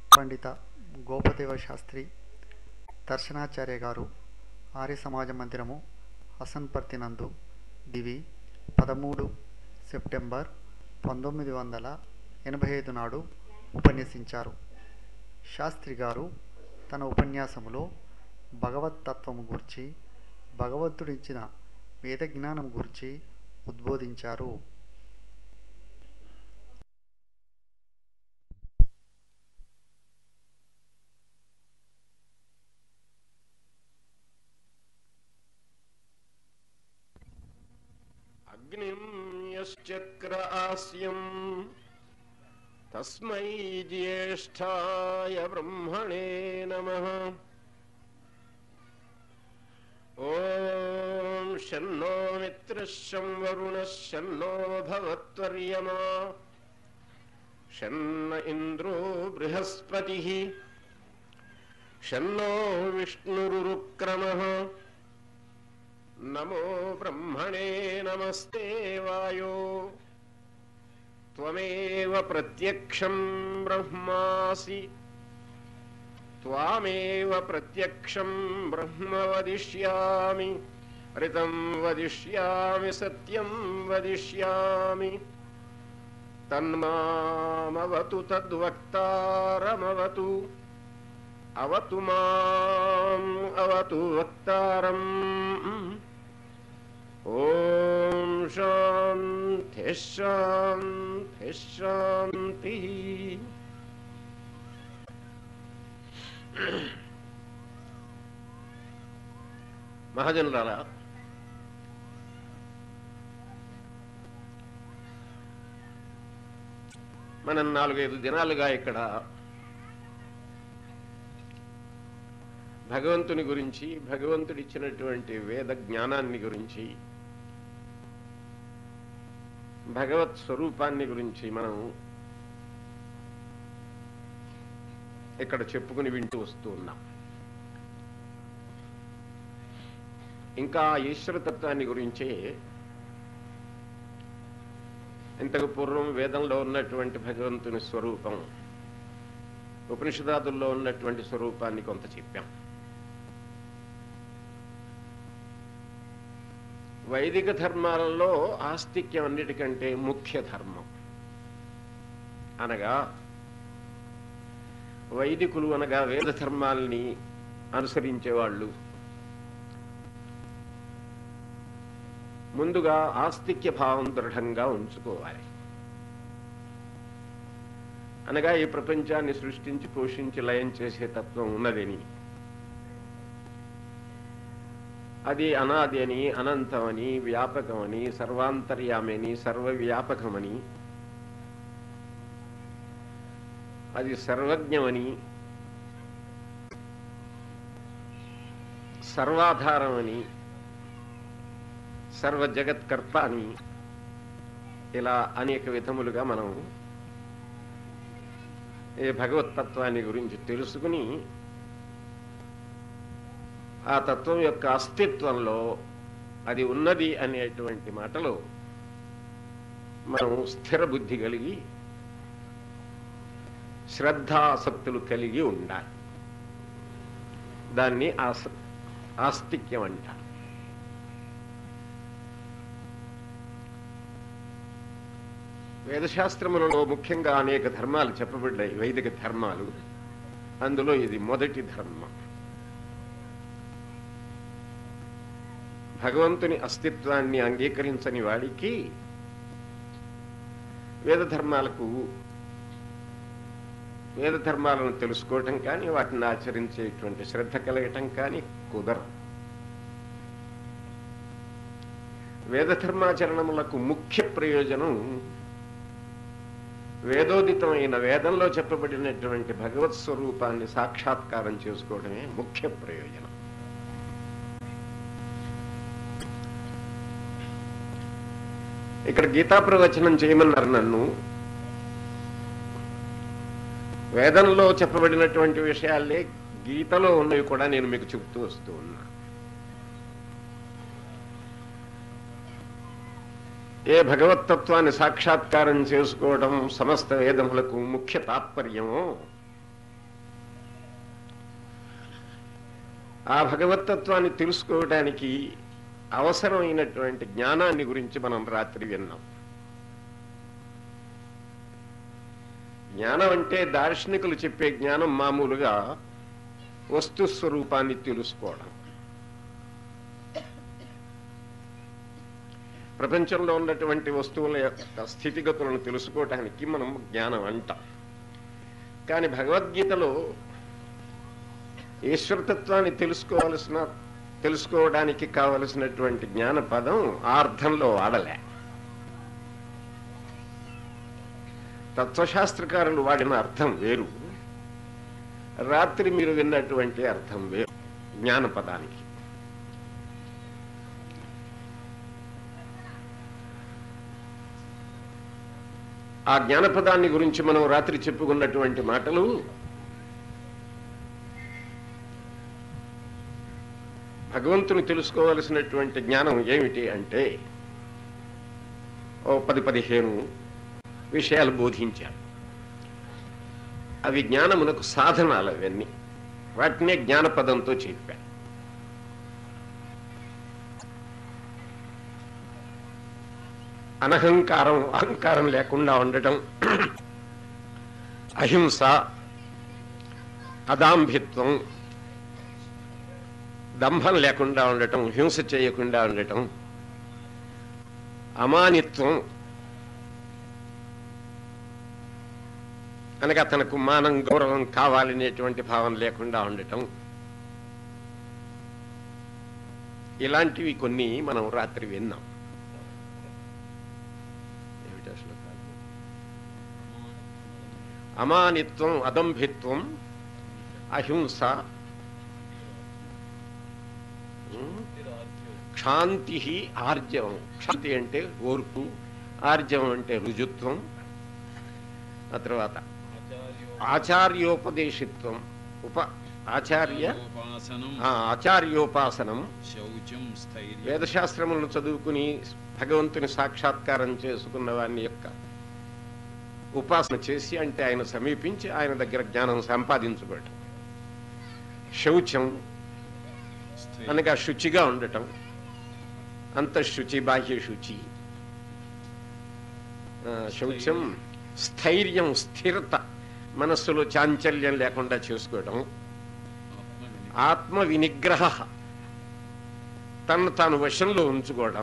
పండిత గోపదేవ శాస్త్రి దర్శనాచార్య గారు ఆర్య సమాజ మందిరము హసన్పర్తి నందు దివి పదమూడు సెప్టెంబర్ పంతొమ్మిది వందల ఎనభై ఐదు నాడు ఉపన్యసించారు శాస్త్రి గారు తన ఉపన్యాసములో భగవత్ తత్వము గురించి భగవంతుడిచ్చిన వేద జ్ఞానం గురించి ఉద్బోధించారు అగ్నిం యశ్చక్ర ఆస్యం తస్మై జ్యేష్ఠాయ బ్రహ్మణే నమ ఓం శన్నో మిత్రశం వరుణ శన్నో భవత్వర్యమా శన్న ఇంద్రో బృహస్పతి శన్నో విష్ణురుక్రమ నమో బ్రహ్మణే నమస్తే వాయో త్వమేవ ప్రత్యక్షం బ్రహ్మాసి త్వామేవ ప్రత్యక్షం బ్రహ్మ వదిష్యామి రితం వదిష్యామి సత్యం వదిష్యామి తన్మామవతు తద్వక్తారమవతు అవతు మాం అవతు వక్తారం ఓం శాంతి శాంతి శాంతి మహాజనులారా మనం నాలుగైదు దినాలుగా ఇక్కడ భగవంతుని గురించి భగవంతుడిచ్చినటువంటి వేద జ్ఞానాన్ని గురించి భగవత్ స్వరూపాన్ని గురించి మనం ఇక్కడ చెప్పుకుని వింటూ వస్తూ ఉన్నాం ఇంకా ఈశ్వరతత్వాన్ని గురించే ఇంతకు పూర్వం వేదంలో ఉన్నటువంటి భగవంతుని స్వరూపం ఉపనిషదాదుల్లో ఉన్నటువంటి స్వరూపాన్ని కొంత చెప్పాం వైదిక ధర్మాలలో ఆస్తిక్యం అన్నిటికంటే ముఖ్య ధర్మం అనగా వైదికులు అనగా వేద ధర్మాల్ని అనుసరించేవాళ్ళు ముందుగా ఆస్తిక్య భావం దృఢంగా ఉంచుకోవాలి అనగా ఈ ప్రపంచాన్ని సృష్టించి పోషించి లయం చేసే తత్వం ఉన్నదని అది అనాది అని అనంతమని వ్యాపకమని సర్వాంతర్యామని సర్వవ్యాపకమని అది సర్వజ్ఞమని సర్వాధారమని సర్వ జగత్కర్త అని ఇలా అనేక విధములుగా మనం ఈ భగవతత్వాన్ని గురించి తెలుసుకుని ఆ తత్వం యొక్క అస్తిత్వంలో అది ఉన్నది అనేటువంటి మాటలో మనం స్థిర బుద్ధి కలిగి శ్రద్ధాసక్తులు కలిగి ఉండాలి దాన్ని ఆస్ ఆస్తిక్యం అంటారు వేదశాస్త్రములలో ముఖ్యంగా అనేక ధర్మాలు చెప్పబడ్డాయి వైదిక ధర్మాలు అందులో ఇది మొదటి ధర్మం భగవంతుని అస్తిత్వాన్ని అంగీకరించని వాడికి వేద ధర్మాలకు వేద ధర్మాలను తెలుసుకోవటం కానీ వాటిని ఆచరించేటువంటి శ్రద్ధ కలగటం కానీ కుదరదు వేద ధర్మాచరణములకు ముఖ్య ప్రయోజనం వేదోదితమైన వేదంలో చెప్పబడినటువంటి భగవత్ స్వరూపాన్ని సాక్షాత్కారం చేసుకోవడమే ముఖ్య ప్రయోజనం ఇక్కడ గీతా ప్రవచనం చేయమన్నారు నన్ను వేదంలో చెప్పబడినటువంటి విషయాలే గీతలో ఉన్నవి కూడా నేను మీకు చెబుతూ వస్తూ ఉన్నా ఏ భగవతత్వాన్ని సాక్షాత్కారం చేసుకోవడం సమస్త వేదములకు ముఖ్య తాత్పర్యమో ఆ భగవతత్వాన్ని తెలుసుకోవడానికి అవసరమైనటువంటి జ్ఞానాన్ని గురించి మనం రాత్రి విన్నాం జ్ఞానం అంటే దార్శనికులు చెప్పే జ్ఞానం మామూలుగా వస్తు స్వరూపాన్ని తెలుసుకోవడం ప్రపంచంలో ఉన్నటువంటి వస్తువుల యొక్క స్థితిగతులను తెలుసుకోవటానికి మనం జ్ఞానం అంటాం కానీ భగవద్గీతలో ఈశ్వరతత్వాన్ని తెలుసుకోవలసిన తెలుసుకోవడానికి కావలసినటువంటి జ్ఞాన పదం ఆ అర్థంలో వాడలే తత్వశాస్త్రకారులు వాడిన అర్థం వేరు రాత్రి మీరు విన్నటువంటి అర్థం వేరు జ్ఞాన పదానికి ఆ జ్ఞానపదాన్ని గురించి మనం రాత్రి చెప్పుకున్నటువంటి మాటలు భగవంతుని తెలుసుకోవలసినటువంటి జ్ఞానం ఏమిటి అంటే ఓ పది పదిహేను విషయాలు బోధించారు అవి జ్ఞానమునకు సాధనాలు అవన్నీ వాటినే జ్ఞానపదంతో చెప్పారు అనహంకారం అహంకారం లేకుండా ఉండటం అహింస అదాంభిత్వం దంభం లేకుండా ఉండటం హింస చేయకుండా ఉండటం అమానిత్వం అనగా తనకు మానం గౌరవం కావాలనేటువంటి భావం లేకుండా ఉండటం ఇలాంటివి కొన్ని మనం రాత్రి విన్నాం ఏమిటి అసలు కాదు? అమానిత్వం అదంభిత్వం అహింస ఉమ్, క్షాంతి ఆర్జవం క్షాంతి అంటే ఓర్పు ఆర్జవం అంటే రుజుత్వం ఆ తర్వాత ఆచార్యోపదేశిత్వం ఉప ఆచార్య ఉపాసనం ఆ, ఆచార్యోపాసనం శౌచం స్థైర్యం వేదశాస్త్రములను చదువుకుని భగవంతుని సాక్షాత్కారం చేసుకున్న వాని యొక్క ఉపాసన చేసి అంటే ఆయన సమీపించి ఆయన దగ్గర జ్ఞానం సంపాదించుకోవటం శౌచం స్థైర్యం. అనగా శుచిగా ఉండటం అంతఃశుచి బాహ్య శుచి ఆ, శౌచం స్థైర్యం స్థిరత మనస్సులో చాంచల్యం లేకుండా చేసుకోవడం ఆత్మవిని- ఆత్మ వినిగ్రహ తను తాను వశంలో ఉంచుకోవడం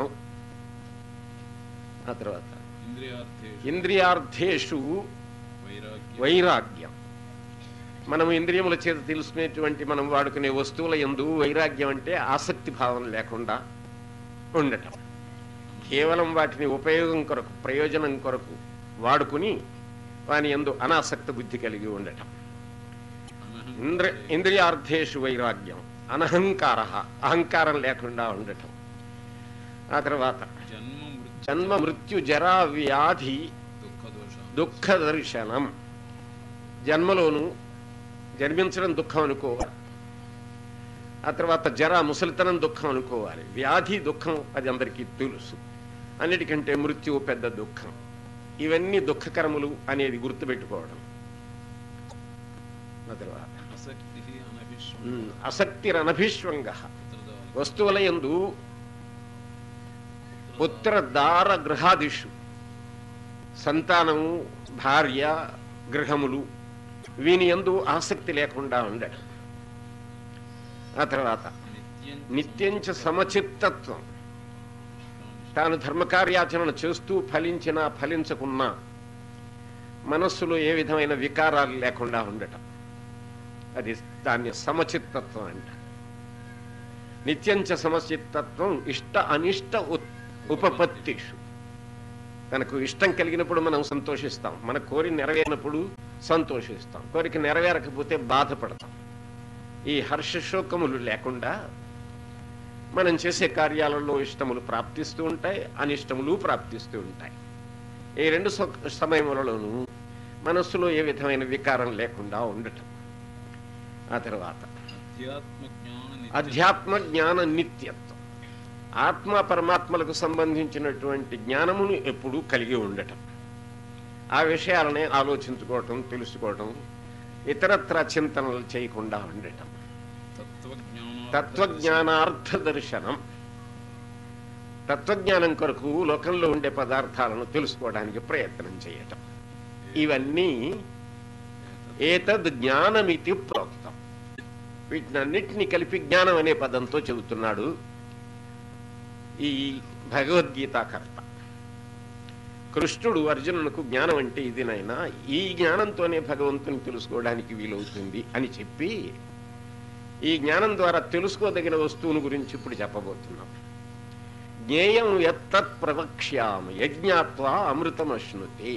ఆ తర్వాత ఇంద్రియార్థేషు ఇంద్రియార్థేషు వైరాగ్యం వైరాగ్యం మనం ఇంద్రియముల చేత తెలుసుకునేటువంటి మనం వాడుకునే వస్తువుల ఎందు వైరాగ్యం అంటే ఆసక్తి భావం లేకుండా ఉండటం కేవలం వాటిని ఉపయోగం కొరకు ప్రయోజనం కొరకు వాడుకుని వాని ఎందు అనాసక్త బుద్ధి కలిగి ఉండటం అనహం ఇంద్ర ఇంద్రియార్థేషు వైరాగ్యం అనహంకార అహంకారం లేకుండా ఉండటం ఆ తర్వాత జన్మ మృత్యు జన్మ మృత్యు జరా వ్యాధి దుఃఖ దోషం దుఃఖ దర్శనం జన్మలోను జన్మించడం దుఃఖం అనుకోవాలి ఆ తర్వాత జర ముసలితనం దుఃఖం అనుకోవాలి వ్యాధి దుఃఖం అది అందరికీ తెలుసు అన్నిటికంటే మృత్యువు పెద్ద దుఃఖం ఇవన్నీ దుఃఖకరములు అనేది గుర్తుపెట్టుకోవడం ఆ తర్వాత ఆసక్తి అనభిష్వం ఉమ్, అసక్తిరనభిష్వంగ పుత్రదారి వస్తువుల యందు పుత్ర దార గృహాదిషు సంతానము భార్య గృహములు వీని యందు ఆసక్తి లేకుండా ఉండడం ఆ తర్వాత నిత్యం నిత్యంచ సమచిత్తత్వం తాను ధర్మకార్యాచరణ చేస్తూ ఫలించినా ఫలించకున్నా మనస్సులో ఏ విధమైన వికారాలు లేకుండా ఉండటం అది దాన్ని సమచిత్తత్వం అంట నిత్యంచ సమచిత్తత్వం ఇష్ట అనిష్ట ఉత్- ఉపపత్తిషు తనకు ఇష్టం కలిగినప్పుడు మనం సంతోషిస్తాం మన కోరి నెరవేరినప్పుడు సంతోషిస్తాం కోరిక నెరవేరకపోతే బాధపడతాం ఈ హర్షశోకములు లేకుండా మనం చేసే కార్యాలలో ఇష్టములు ప్రాప్తిస్తూ ఉంటాయి అనిష్టములు ప్రాప్తిస్తూ ఉంటాయి ఈ రెండు స- సమయములలోనూ మనస్సులో ఏ విధమైన వికారం లేకుండా ఉండటం ఆ తర్వాత అధ్యాత్మ జ్ఞాన నిత్య అధ్యాత్మ జ్ఞాన నిత్యత్వం ఆత్మ పరమాత్మలకు సంబంధించినటువంటి జ్ఞానమును ఎప్పుడూ కలిగి ఉండటం ఆ విషయాలనే ఆలోచించుకోవటం తెలుసుకోవటం ఇతరత్ర చింతనలు చేయకుండా ఉండటం తత్వజ్ఞానానంతరం తత్వజ్ఞానార్థ దర్శనం తత్వజ్ఞానం కొరకు లోకంలో ఉండే పదార్థాలను తెలుసుకోవడానికి ప్రయత్నం చేయటం ఇవన్నీ ఏతద్ జ్ఞానమితి ప్రోక్తం వీటినన్నిటినీ కలిపి జ్ఞానం అనే పదంతో చెబుతున్నాడు ఈ భగవద్గీతాకర్త కృష్ణుడు అర్జునులకు జ్ఞానం అంటే ఇదినైనా ఈ జ్ఞానంతోనే భగవంతుని తెలుసుకోవడానికి వీలవుతుంది అని చెప్పి ఈ జ్ఞానం ద్వారా తెలుసుకోదగిన వస్తువును గురించి ఇప్పుడు చెప్పబోతున్నాం జ్ఞేయం ఎత్తత్ ప్రవక్ష్యామ యజ్ఞాత్వా అమృతమశ్నుతే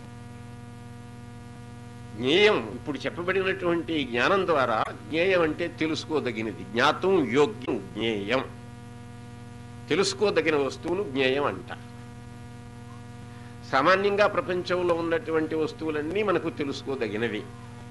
జ్ఞేయం ఇప్పుడు చెప్పబడినటువంటి ఈ జ్ఞానం ద్వారా జ్ఞేయం అంటే తెలుసుకోదగినది జ్ఞాతం యోగ్యం జ్ఞేయం తెలుసుకోదగిన వస్తువును జ్ఞేయం అంట సామాన్యంగా ప్రపంచంలో ఉన్నటువంటి వస్తువులన్నీ మనకు తెలుసుకోదగినవి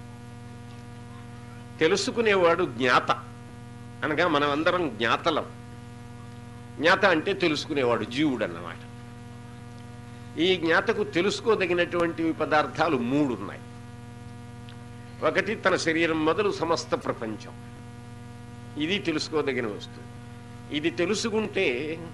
తెలుసుకునేవాడు జ్ఞాత అనగా మనం అందరం జ్ఞాతలం జ్ఞాత అంటే తెలుసుకునేవాడు జీవుడు అన్నమాట ఈ జ్ఞాతకు తెలుసుకోదగినటువంటి పదార్థాలు మూడు ఉన్నాయి ఒకటి తన శరీరం మొదలు సమస్త ప్రపంచం ఇది తెలుసుకోదగిన వస్తువు ఇది తెలుసుకుంటే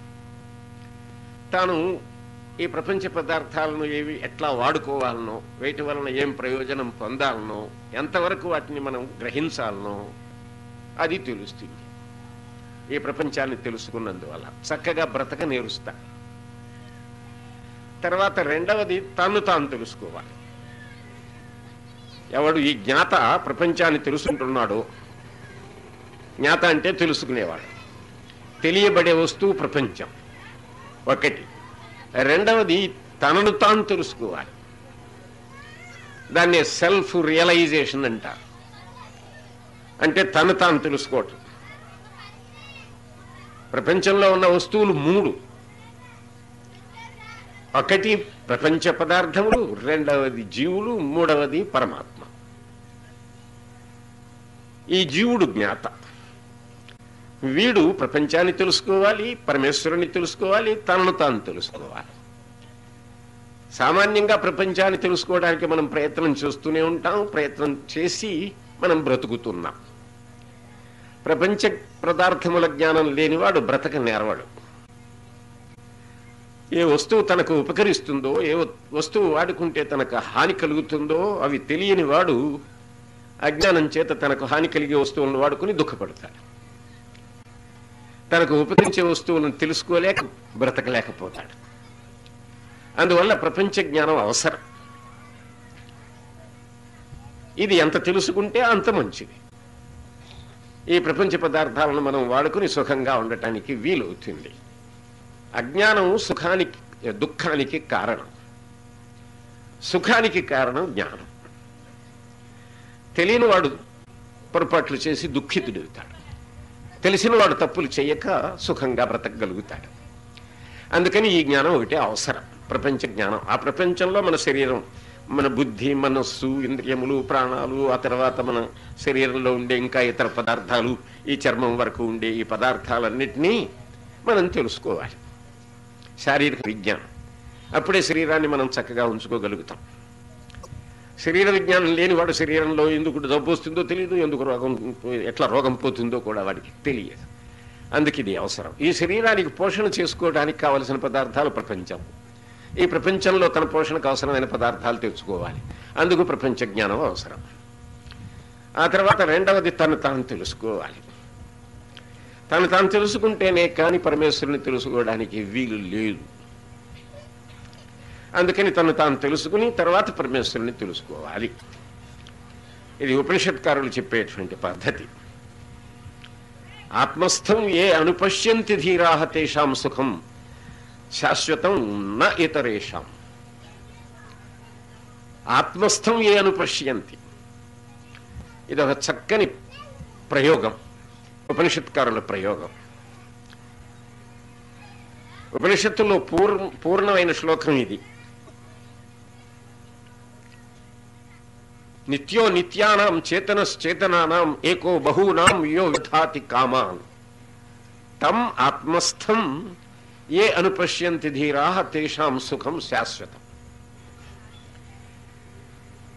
తాను ఈ ప్రపంచ పదార్థాలను ఏవి ఎట్లా వాడుకోవాలనో వేటి వలన ఏం ప్రయోజనం పొందాలనో ఎంతవరకు వాటిని మనం గ్రహించాలనో అది తెలుస్తుంది ఈ ప్రపంచాన్ని తెలుసుకున్నందువల్ల చక్కగా బ్రతక నేరుస్తా తర్వాత రెండవది తను తాను తెలుసుకోవాలి ఎవడు ఈ జ్ఞాత ప్రపంచాన్ని తెలుసుకుంటున్నాడో జ్ఞాత అంటే తెలుసుకునేవాడు తెలియబడే వస్తువు ప్రపంచం ఒకటి రెండవది తనను తాను తెలుసుకోవాలి దాన్ని సెల్ఫ్ రియలైజేషన్ అంటారు అంటే తను తాను తెలుసుకోవటం ప్రపంచంలో ఉన్న వస్తువులు మూడు ఒకటి ప్రపంచ పదార్థములు రెండవది జీవులు మూడవది పరమాత్మ ఈ జీవుడు జ్ఞాత వీడు ప్రపంచాన్ని తెలుసుకోవాలి పరమేశ్వరుని తెలుసుకోవాలి తనను తాను తెలుసుకోవాలి సామాన్యంగా ప్రపంచాన్ని తెలుసుకోవడానికి మనం ప్రయత్నం చేస్తూనే ఉంటాం ప్రయత్నం చేసి మనం బ్రతుకుతున్నాం ప్రపంచ పదార్థముల జ్ఞానం లేనివాడు బ్రతక నేరవాడు ఏ వస్తువు తనకు ఉపకరిస్తుందో ఏ వస్తువు వాడుకుంటే తనకు హాని కలుగుతుందో అవి తెలియని వాడు అజ్ఞానం చేత తనకు హాని కలిగే వస్తువులను వాడుకుని దుఃఖపడతాడు తనకు ఉపకరించే వస్తువులను తెలుసుకోలేక బ్రతకలేకపోతాడు అందువల్ల ప్రపంచ జ్ఞానం అవసరం ఇది ఎంత తెలుసుకుంటే అంత మంచిది ఈ ప్రపంచ పదార్థాలను మనం వాడుకుని సుఖంగా ఉండటానికి వీలవుతుంది అజ్ఞానం సుఖానికి దుఃఖానికి కారణం సుఖానికి కారణం జ్ఞానం తెలియని వాడు పొరపాట్లు చేసి దుఃఖితుడవుతాడు తెలిసిన వాడు తప్పులు చేయక సుఖంగా బ్రతకగలుగుతాడు అందుకని ఈ జ్ఞానం ఒకటే అవసరం ప్రపంచ జ్ఞానం ఆ ప్రపంచంలో మన శరీరం మన బుద్ధి మనస్సు ఇంద్రియములు ప్రాణాలు ఆ తర్వాత మన శరీరంలో ఉండే ఇంకా ఇతర పదార్థాలు ఈ చర్మం వరకు ఉండే ఈ పదార్థాలన్నిటినీ మనం తెలుసుకోవాలి శారీరక విజ్ఞానం అప్పుడే శరీరాన్ని మనం చక్కగా ఉంచుకోగలుగుతాం శరీర విజ్ఞానం లేనివాడు శరీరంలో ఎందుకు జబ్బు వస్తుందో తెలియదు ఎందుకు రోగం ఎట్లా రోగం పోతుందో కూడా వాడికి తెలియదు అందుకు ఇది అవసరం ఈ శరీరానికి పోషణ చేసుకోవడానికి కావలసిన పదార్థాలు ప్రపంచం ఈ ప్రపంచంలో తన పోషణకు అవసరమైన పదార్థాలు తెచ్చుకోవాలి అందుకు ప్రపంచ జ్ఞానం అవసరం ఆ తర్వాత రెండవది తను తాను తెలుసుకోవాలి తను తాను తెలుసుకుంటేనే కానీ పరమేశ్వరుని తెలుసుకోవడానికి వీలు లేదు అందుకని తను తాను తెలుసుకుని తర్వాత పరమేశ్వరుని తెలుసుకోవాలి ఇది ఉపనిషత్కారులు చెప్పేటువంటి పద్ధతి ఆత్మస్థం ఏ అనుపశ్యంతి ధీరాహ తేషాం సుఖం శాశ్వతం న ఇతరేషాం ఆత్మస్థం ఏ అనుపశ్యంతి ఇది ఒక చక్కని ప్రయోగం ఉపనిషత్కారుల ప్రయోగం ఉపనిషత్తులో పూర్ణ పూర్ణమైన శ్లోకం ఇది నిత్యో నిత్యానాం చేతనశ్చేతనానాం ఏకో బహూనాం యో విధాతి కామాన్ తం ఆత్మస్థం ఏ అనుపశ్యంతి ధీరా తేషాం సుఖం శాశ్వతం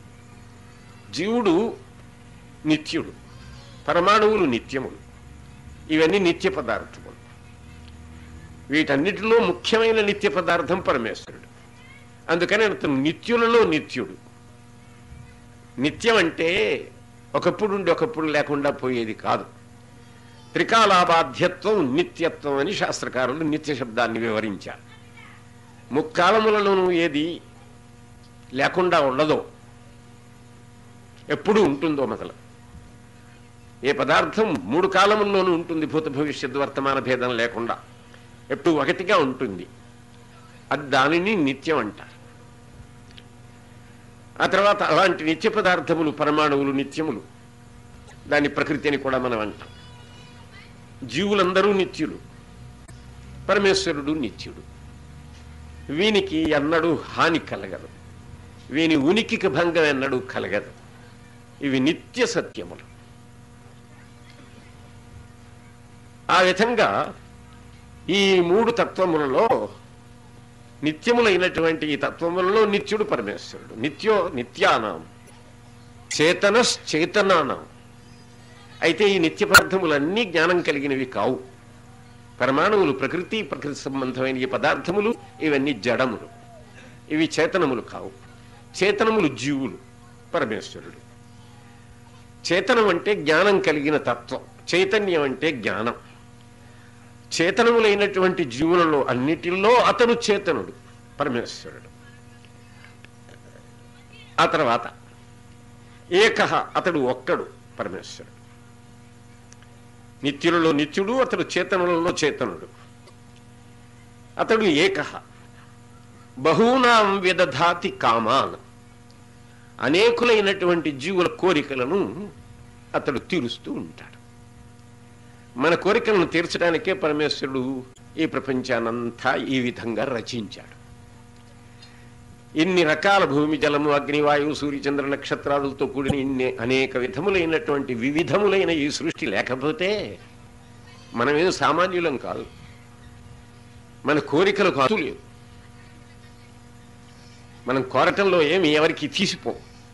జీవుడు నిత్యుడు పరమాణువులు నిత్యములు ఇవన్నీ నిత్య పదార్థములు వీటన్నిటిలో ముఖ్యమైన నిత్య పదార్థం పరమేశ్వరుడు అందుకని అతను నిత్యులలో నిత్యుడు నిత్యం అంటే ఒకప్పుడు ఉండి ఒకప్పుడు లేకుండా పోయేది కాదు త్రికాలాబాధ్యత్వం నిత్యత్వం అని శాస్త్రకారులు నిత్య శబ్దాన్ని వివరించారు ముక్కాలములలోనూ ఏది లేకుండా ఉండదో ఎప్పుడు ఉంటుందో మొదలు ఏ పదార్థం మూడు కాలముల్లోనూ ఉంటుంది భూత భవిష్యత్ వర్తమాన భేదం లేకుండా ఎప్పుడు ఒకటిగా ఉంటుంది అది దానిని నిత్యం అంటారు ఆ తర్వాత అలాంటి నిత్య పదార్థములు పరమాణువులు నిత్యములు దాని ప్రకృతి అని కూడా మనం అంటాం జీవులందరూ నిత్యులు పరమేశ్వరుడు నిత్యుడు వీనికి ఎన్నడూ హాని కలగదు వీని ఉనికికి భంగం ఎన్నడూ కలగదు ఇవి నిత్య సత్యములు ఆ విధంగా ఈ మూడు తత్వములలో నిత్యములైనటువంటి ఈ తత్వములలో నిత్యుడు పరమేశ్వరుడు నిత్యో నిత్యానాం చేతనశ్చేతనానాం అయితే ఈ నిత్య పదార్థములన్నీ జ్ఞానం కలిగినవి కావు పరమాణువులు ప్రకృతి ప్రకృతి సంబంధమైన ఈ పదార్థములు ఇవన్నీ జడములు ఇవి చేతనములు కావు చేతనములు జీవులు పరమేశ్వరుడు చేతనం అంటే జ్ఞానం కలిగిన తత్వం చైతన్యం అంటే జ్ఞానం చేతనములైనటువంటి జీవులలో అన్నిటిలో అతను చేతనుడు పరమేశ్వరుడు ఆ తర్వాత ఏకహ అతడు ఒక్కడు పరమేశ్వరుడు నిత్యులలో నిత్యుడు అతడు చేతనులలో చేతనుడు అతడు ఏకహ బహూనాం విదధాతి కామాన్ అనేకులైనటువంటి జీవుల కోరికలను అతడు తీరుస్తూ ఉంటాడు మన కోరికలను తీర్చడానికే పరమేశ్వరుడు ఈ ప్రపంచానంతా ఈ విధంగా రచించాడు ఇన్ని రకాల భూమి జలము అగ్నివాయువు సూర్యచంద్ర నక్షత్రాలతో కూడిన ఇన్ని అనేక విధములైనటువంటి వివిధములైన ఈ సృష్టి లేకపోతే మనమేం సామాన్యులం కాదు మన కోరికలకు అతు లేదు మనం కోరటంలో ఏమి ఎవరికి తీసిపో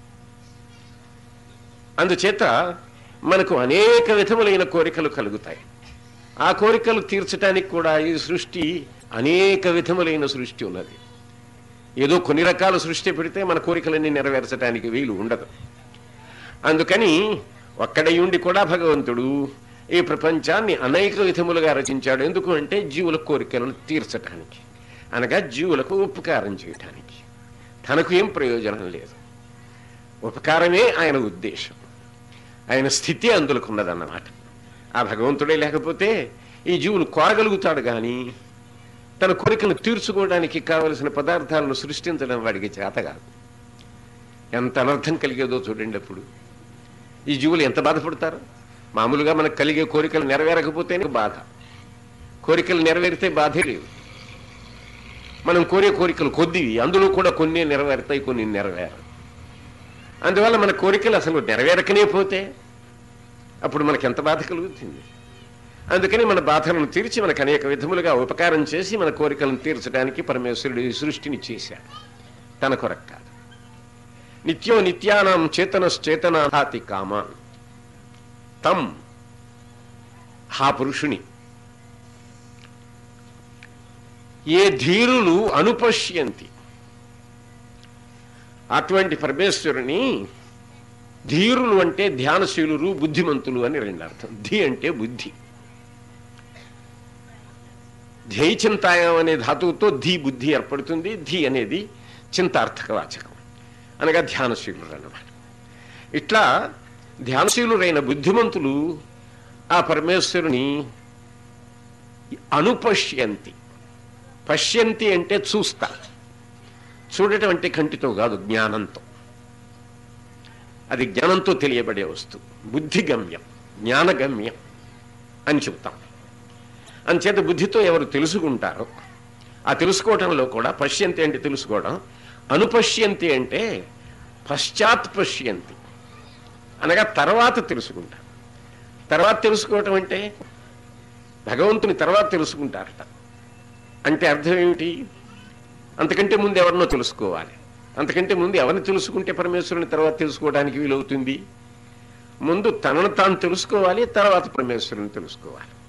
అందుచేత మనకు అనేక విధములైన కోరికలు కలుగుతాయి ఆ కోరికలు తీర్చడానికి కూడా ఈ సృష్టి అనేక విధములైన సృష్టి ఉన్నది ఏదో కొన్ని రకాల సృష్టి పెడితే మన కోరికలన్నీ నెరవేర్చడానికి వీలు ఉండదు అందుకని ఒక్కడై ఉండి కూడా భగవంతుడు ఈ ప్రపంచాన్ని అనేక విధములుగా రచించాడు ఎందుకు అంటే జీవుల కోరికలను తీర్చడానికి అనగా జీవులకు ఉపకారం చేయటానికి తనకు ఏం ప్రయోజనం లేదు ఉపకారమే ఆయన ఉద్దేశం ఆయన స్థితి అందులకున్నదన్నమాట ఆ భగవంతుడే లేకపోతే ఈ జీవులు కోరగలుగుతాడు కానీ తన కోరికలను తీర్చుకోవడానికి కావలసిన పదార్థాలను సృష్టించడం వాడికి చేత కాదు ఎంత అనర్థం కలిగేదో చూడండి అప్పుడు ఈ జీవులు ఎంత బాధపడతారు మామూలుగా మనకు కలిగే కోరికలు నెరవేరకపోతేనే బాధ కోరికలు నెరవేరితే బాధే లేదు మనం కోరే కోరికలు కొద్దివి అందులో కూడా కొన్ని నెరవేరుతాయి కొన్ని నెరవేరు అందువల్ల మన కోరికలు అసలు నెరవేరకనే పోతే అప్పుడు మనకి ఎంత బాధ కలుగుతుంది అందుకని మన బాధలను తీర్చి మనకు అనేక విధములుగా ఉపకారం చేసి మన కోరికలను తీర్చడానికి పరమేశ్వరుడు ఈ సృష్టిని చేశాడు తన కొరకు కాదు నిత్యో నిత్యానాం చేతనశ్చేతనాథాతి కామాన్ తం హా పురుషుని ఏ ధీరులు అనుపశ్యంతి అటువంటి పరమేశ్వరుని ధీరులు అంటే ధ్యానశీలురు బుద్ధిమంతులు అని రెండు అర్థం ధీ అంటే బుద్ధి ధ్యేయచింతాయం అనే ధాతువుతో ధీ బుద్ధి ఏర్పడుతుంది ధీ అనేది చింతార్థక వాచకం అనగా ధ్యానశీలురు అన్నమాట ఇట్లా ధ్యానశీలురైన బుద్ధిమంతులు ఆ పరమేశ్వరుని అనుపశ్యంతి పశ్యంతి అంటే చూస్తా చూడటం అంటే కంటితో కాదు జ్ఞానంతో అది జ్ఞానంతో తెలియబడే వస్తువు బుద్ధిగమ్యం జ్ఞానగమ్యం అని చెబుతాం అంచేత బుద్ధితో ఎవరు తెలుసుకుంటారో ఆ తెలుసుకోవటంలో కూడా పశ్యంతి అంటే తెలుసుకోవడం అనుపశ్యంతి అంటే పశ్చాత్ పశ్యంతి అనగా తర్వాత తెలుసుకుంటారు తర్వాత తెలుసుకోవటం అంటే భగవంతుని తర్వాత తెలుసుకుంటారట అంటే అర్థం ఏమిటి అంతకంటే ముందు ఎవరినో తెలుసుకోవాలి అంతకంటే ముందు ఎవరిని తెలుసుకుంటే పరమేశ్వరుని తర్వాత తెలుసుకోవడానికి వీలవుతుంది ముందు తనను తాను తెలుసుకోవాలి తర్వాత పరమేశ్వరుని తెలుసుకోవాలి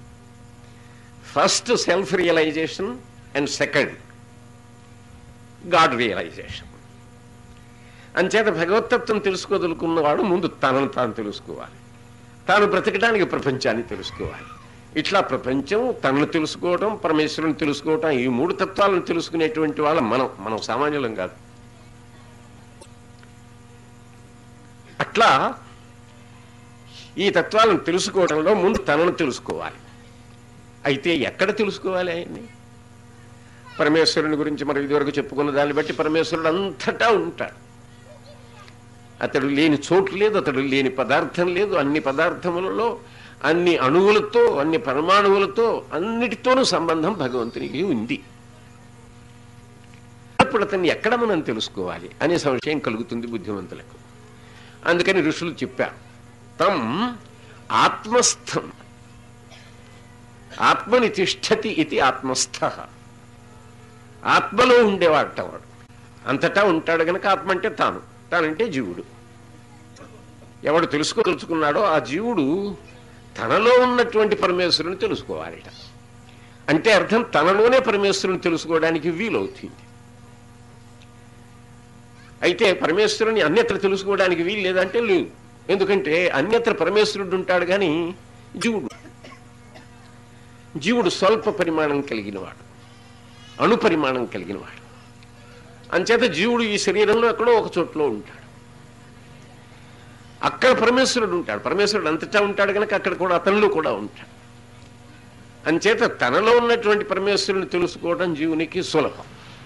first self realization and second God realization అంచేత భగవతత్వం తెలుసుకోదలుకున్నవాడు ముందు తనను తాను తెలుసుకోవాలి తాను బ్రతకడానికి ప్రపంచాన్ని తెలుసుకోవాలి ఇట్లా ప్రపంచం తనను తెలుసుకోవటం పరమేశ్వరుని తెలుసుకోవటం ఈ మూడు తత్వాలను తెలుసుకునేటువంటి వాళ్ళం మనం మనం సామాన్యులం కాదు అట్లా ఈ తత్వాలను తెలుసుకోవడంలో ముందు తనను తెలుసుకోవాలి అయితే ఎక్కడ తెలుసుకోవాలి ఆయన్ని పరమేశ్వరుని గురించి మనం ఇదివరకు చెప్పుకున్న దాన్ని బట్టి పరమేశ్వరుడు అంతటా ఉంటాడు అతడు లేని చోటు లేదు అతడు లేని పదార్థం లేదు అన్ని పదార్థములలో అన్ని అణువులతో అన్ని పరమాణువులతో అన్నిటితోనూ సంబంధం భగవంతునికి ఉంది అప్పుడు అతన్ని ఎక్కడ మనం తెలుసుకోవాలి అనే సంశయం కలుగుతుంది బుద్ధిమంతులకు అందుకని ఋషులు చెప్పారు తం ఆత్మస్థం ఆత్మని తిష్టతి ఇది ఆత్మస్థ ఆత్మలో ఉండేవాడట వాడు అంతటా ఉంటాడు గనక ఆత్మ అంటే తాను తానంటే జీవుడు ఎవడు తెలుసుకోదలుచుకున్నాడో ఆ జీవుడు తనలో ఉన్నటువంటి పరమేశ్వరుని తెలుసుకోవాలిట అంటే అర్థం తనలోనే పరమేశ్వరుని తెలుసుకోవడానికి వీలవుతుంది అయితే పరమేశ్వరుని అన్యత్ర తెలుసుకోవడానికి వీలు లేదంటే లేదు ఎందుకంటే అన్యత్ర పరమేశ్వరుడు ఉంటాడు కానీ జీవుడు జీవుడు స్వల్ప పరిమాణం కలిగిన వాడు అణు పరిమాణం కలిగిన వాడు అంచేత జీవుడు ఈ శరీరంలో ఎక్కడో ఒక చోట్లో ఉంటాడు అక్కడ పరమేశ్వరుడు ఉంటాడు పరమేశ్వరుడు అంతటా ఉంటాడు కనుక అక్కడ కూడా అతనిలో కూడా ఉంటాడు అంచేత తనలో ఉన్నటువంటి పరమేశ్వరుని తెలుసుకోవడం జీవునికి సులభం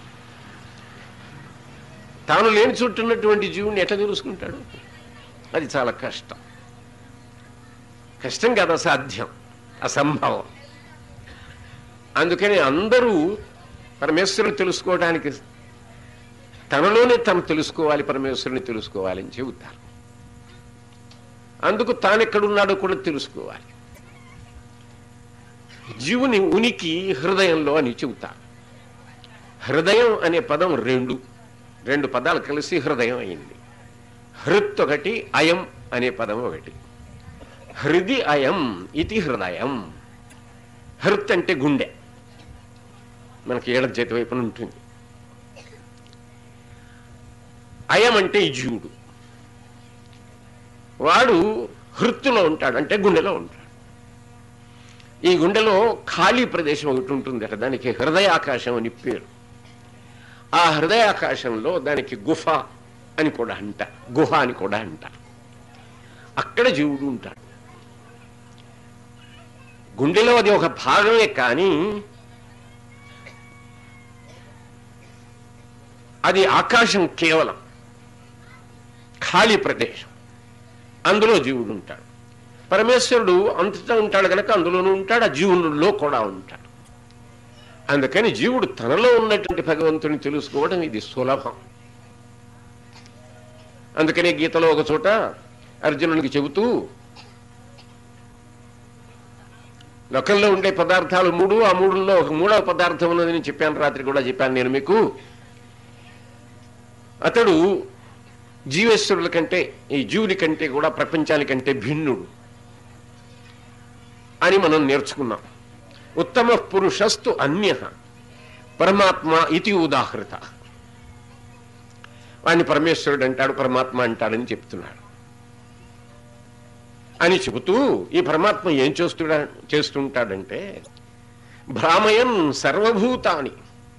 తాను లేని చోటు ఉన్నటువంటి జీవుని ఎట్లా తెలుసుకుంటాడు అది చాలా కష్టం కష్టం కాదు అసాధ్యం అసంభవం అందుకని అందరూ పరమేశ్వరుని తెలుసుకోవడానికి తనలోనే తను తెలుసుకోవాలి పరమేశ్వరుని తెలుసుకోవాలని చెబుతారు అందుకు తాను ఎక్కడున్నాడో కూడా తెలుసుకోవాలి జీవుని ఉనికి హృదయంలో అని చెబుతారు హృదయం అనే పదం రెండు రెండు పదాలు కలిసి హృదయం అయింది హృత్ ఒకటి అయం అనే పదం ఒకటి హృది అయం ఇది హృదయం హృత్ అంటే గుండె మనకి ఏడ చేతి వైపున ఉంటుంది అయం అంటే ఈ జీవుడు వాడు హృత్తులో ఉంటాడు అంటే గుండెలో ఉంటాడు ఈ గుండెలో ఖాళీ ప్రదేశం ఒకటి ఉంటుంది అట దానికి హృదయాకాశం అని పేరు ఆ హృదయాకాశంలో దానికి గుఫ అని కూడా అంట గుహ అని కూడా అంటారు అక్కడ జీవుడు ఉంటాడు గుండెలో అది ఒక భాగమే కానీ అది ఆకాశం కేవలం ఖాళీ ప్రదేశం అందులో జీవుడు ఉంటాడు పరమేశ్వరుడు అంతటా ఉంటాడు కనుక అందులోనూ ఉంటాడు ఆ జీవునిలో కూడా ఉంటాడు అందుకని జీవుడు తనలో ఉన్నటువంటి భగవంతుని తెలుసుకోవడం ఇది సులభం అందుకనే గీతలో ఒక చోట అర్జునునికి చెబుతూ లోకంలో ఉండే పదార్థాలు మూడు ఆ మూడుల్లో ఒక మూడవ పదార్థం ఉన్నదని చెప్పాను రాత్రి కూడా చెప్పాను నేను మీకు అతడు జీవేశ్వరుల కంటే ఈ జీవుని కంటే కూడా ప్రపంచానికంటే భిన్నుడు అని మనం నేర్చుకున్నాం ఉత్తమ పురుషస్తు అన్య పరమాత్మ ఇది ఉదాహృత వాడిని పరమేశ్వరుడు అంటాడు పరమాత్మ అంటాడని చెప్తున్నాడు అని చెబుతూ ఈ పరమాత్మ ఏం చేస్తుడా చేస్తుంటాడంటే భ్రామయన్ సర్వభూతాని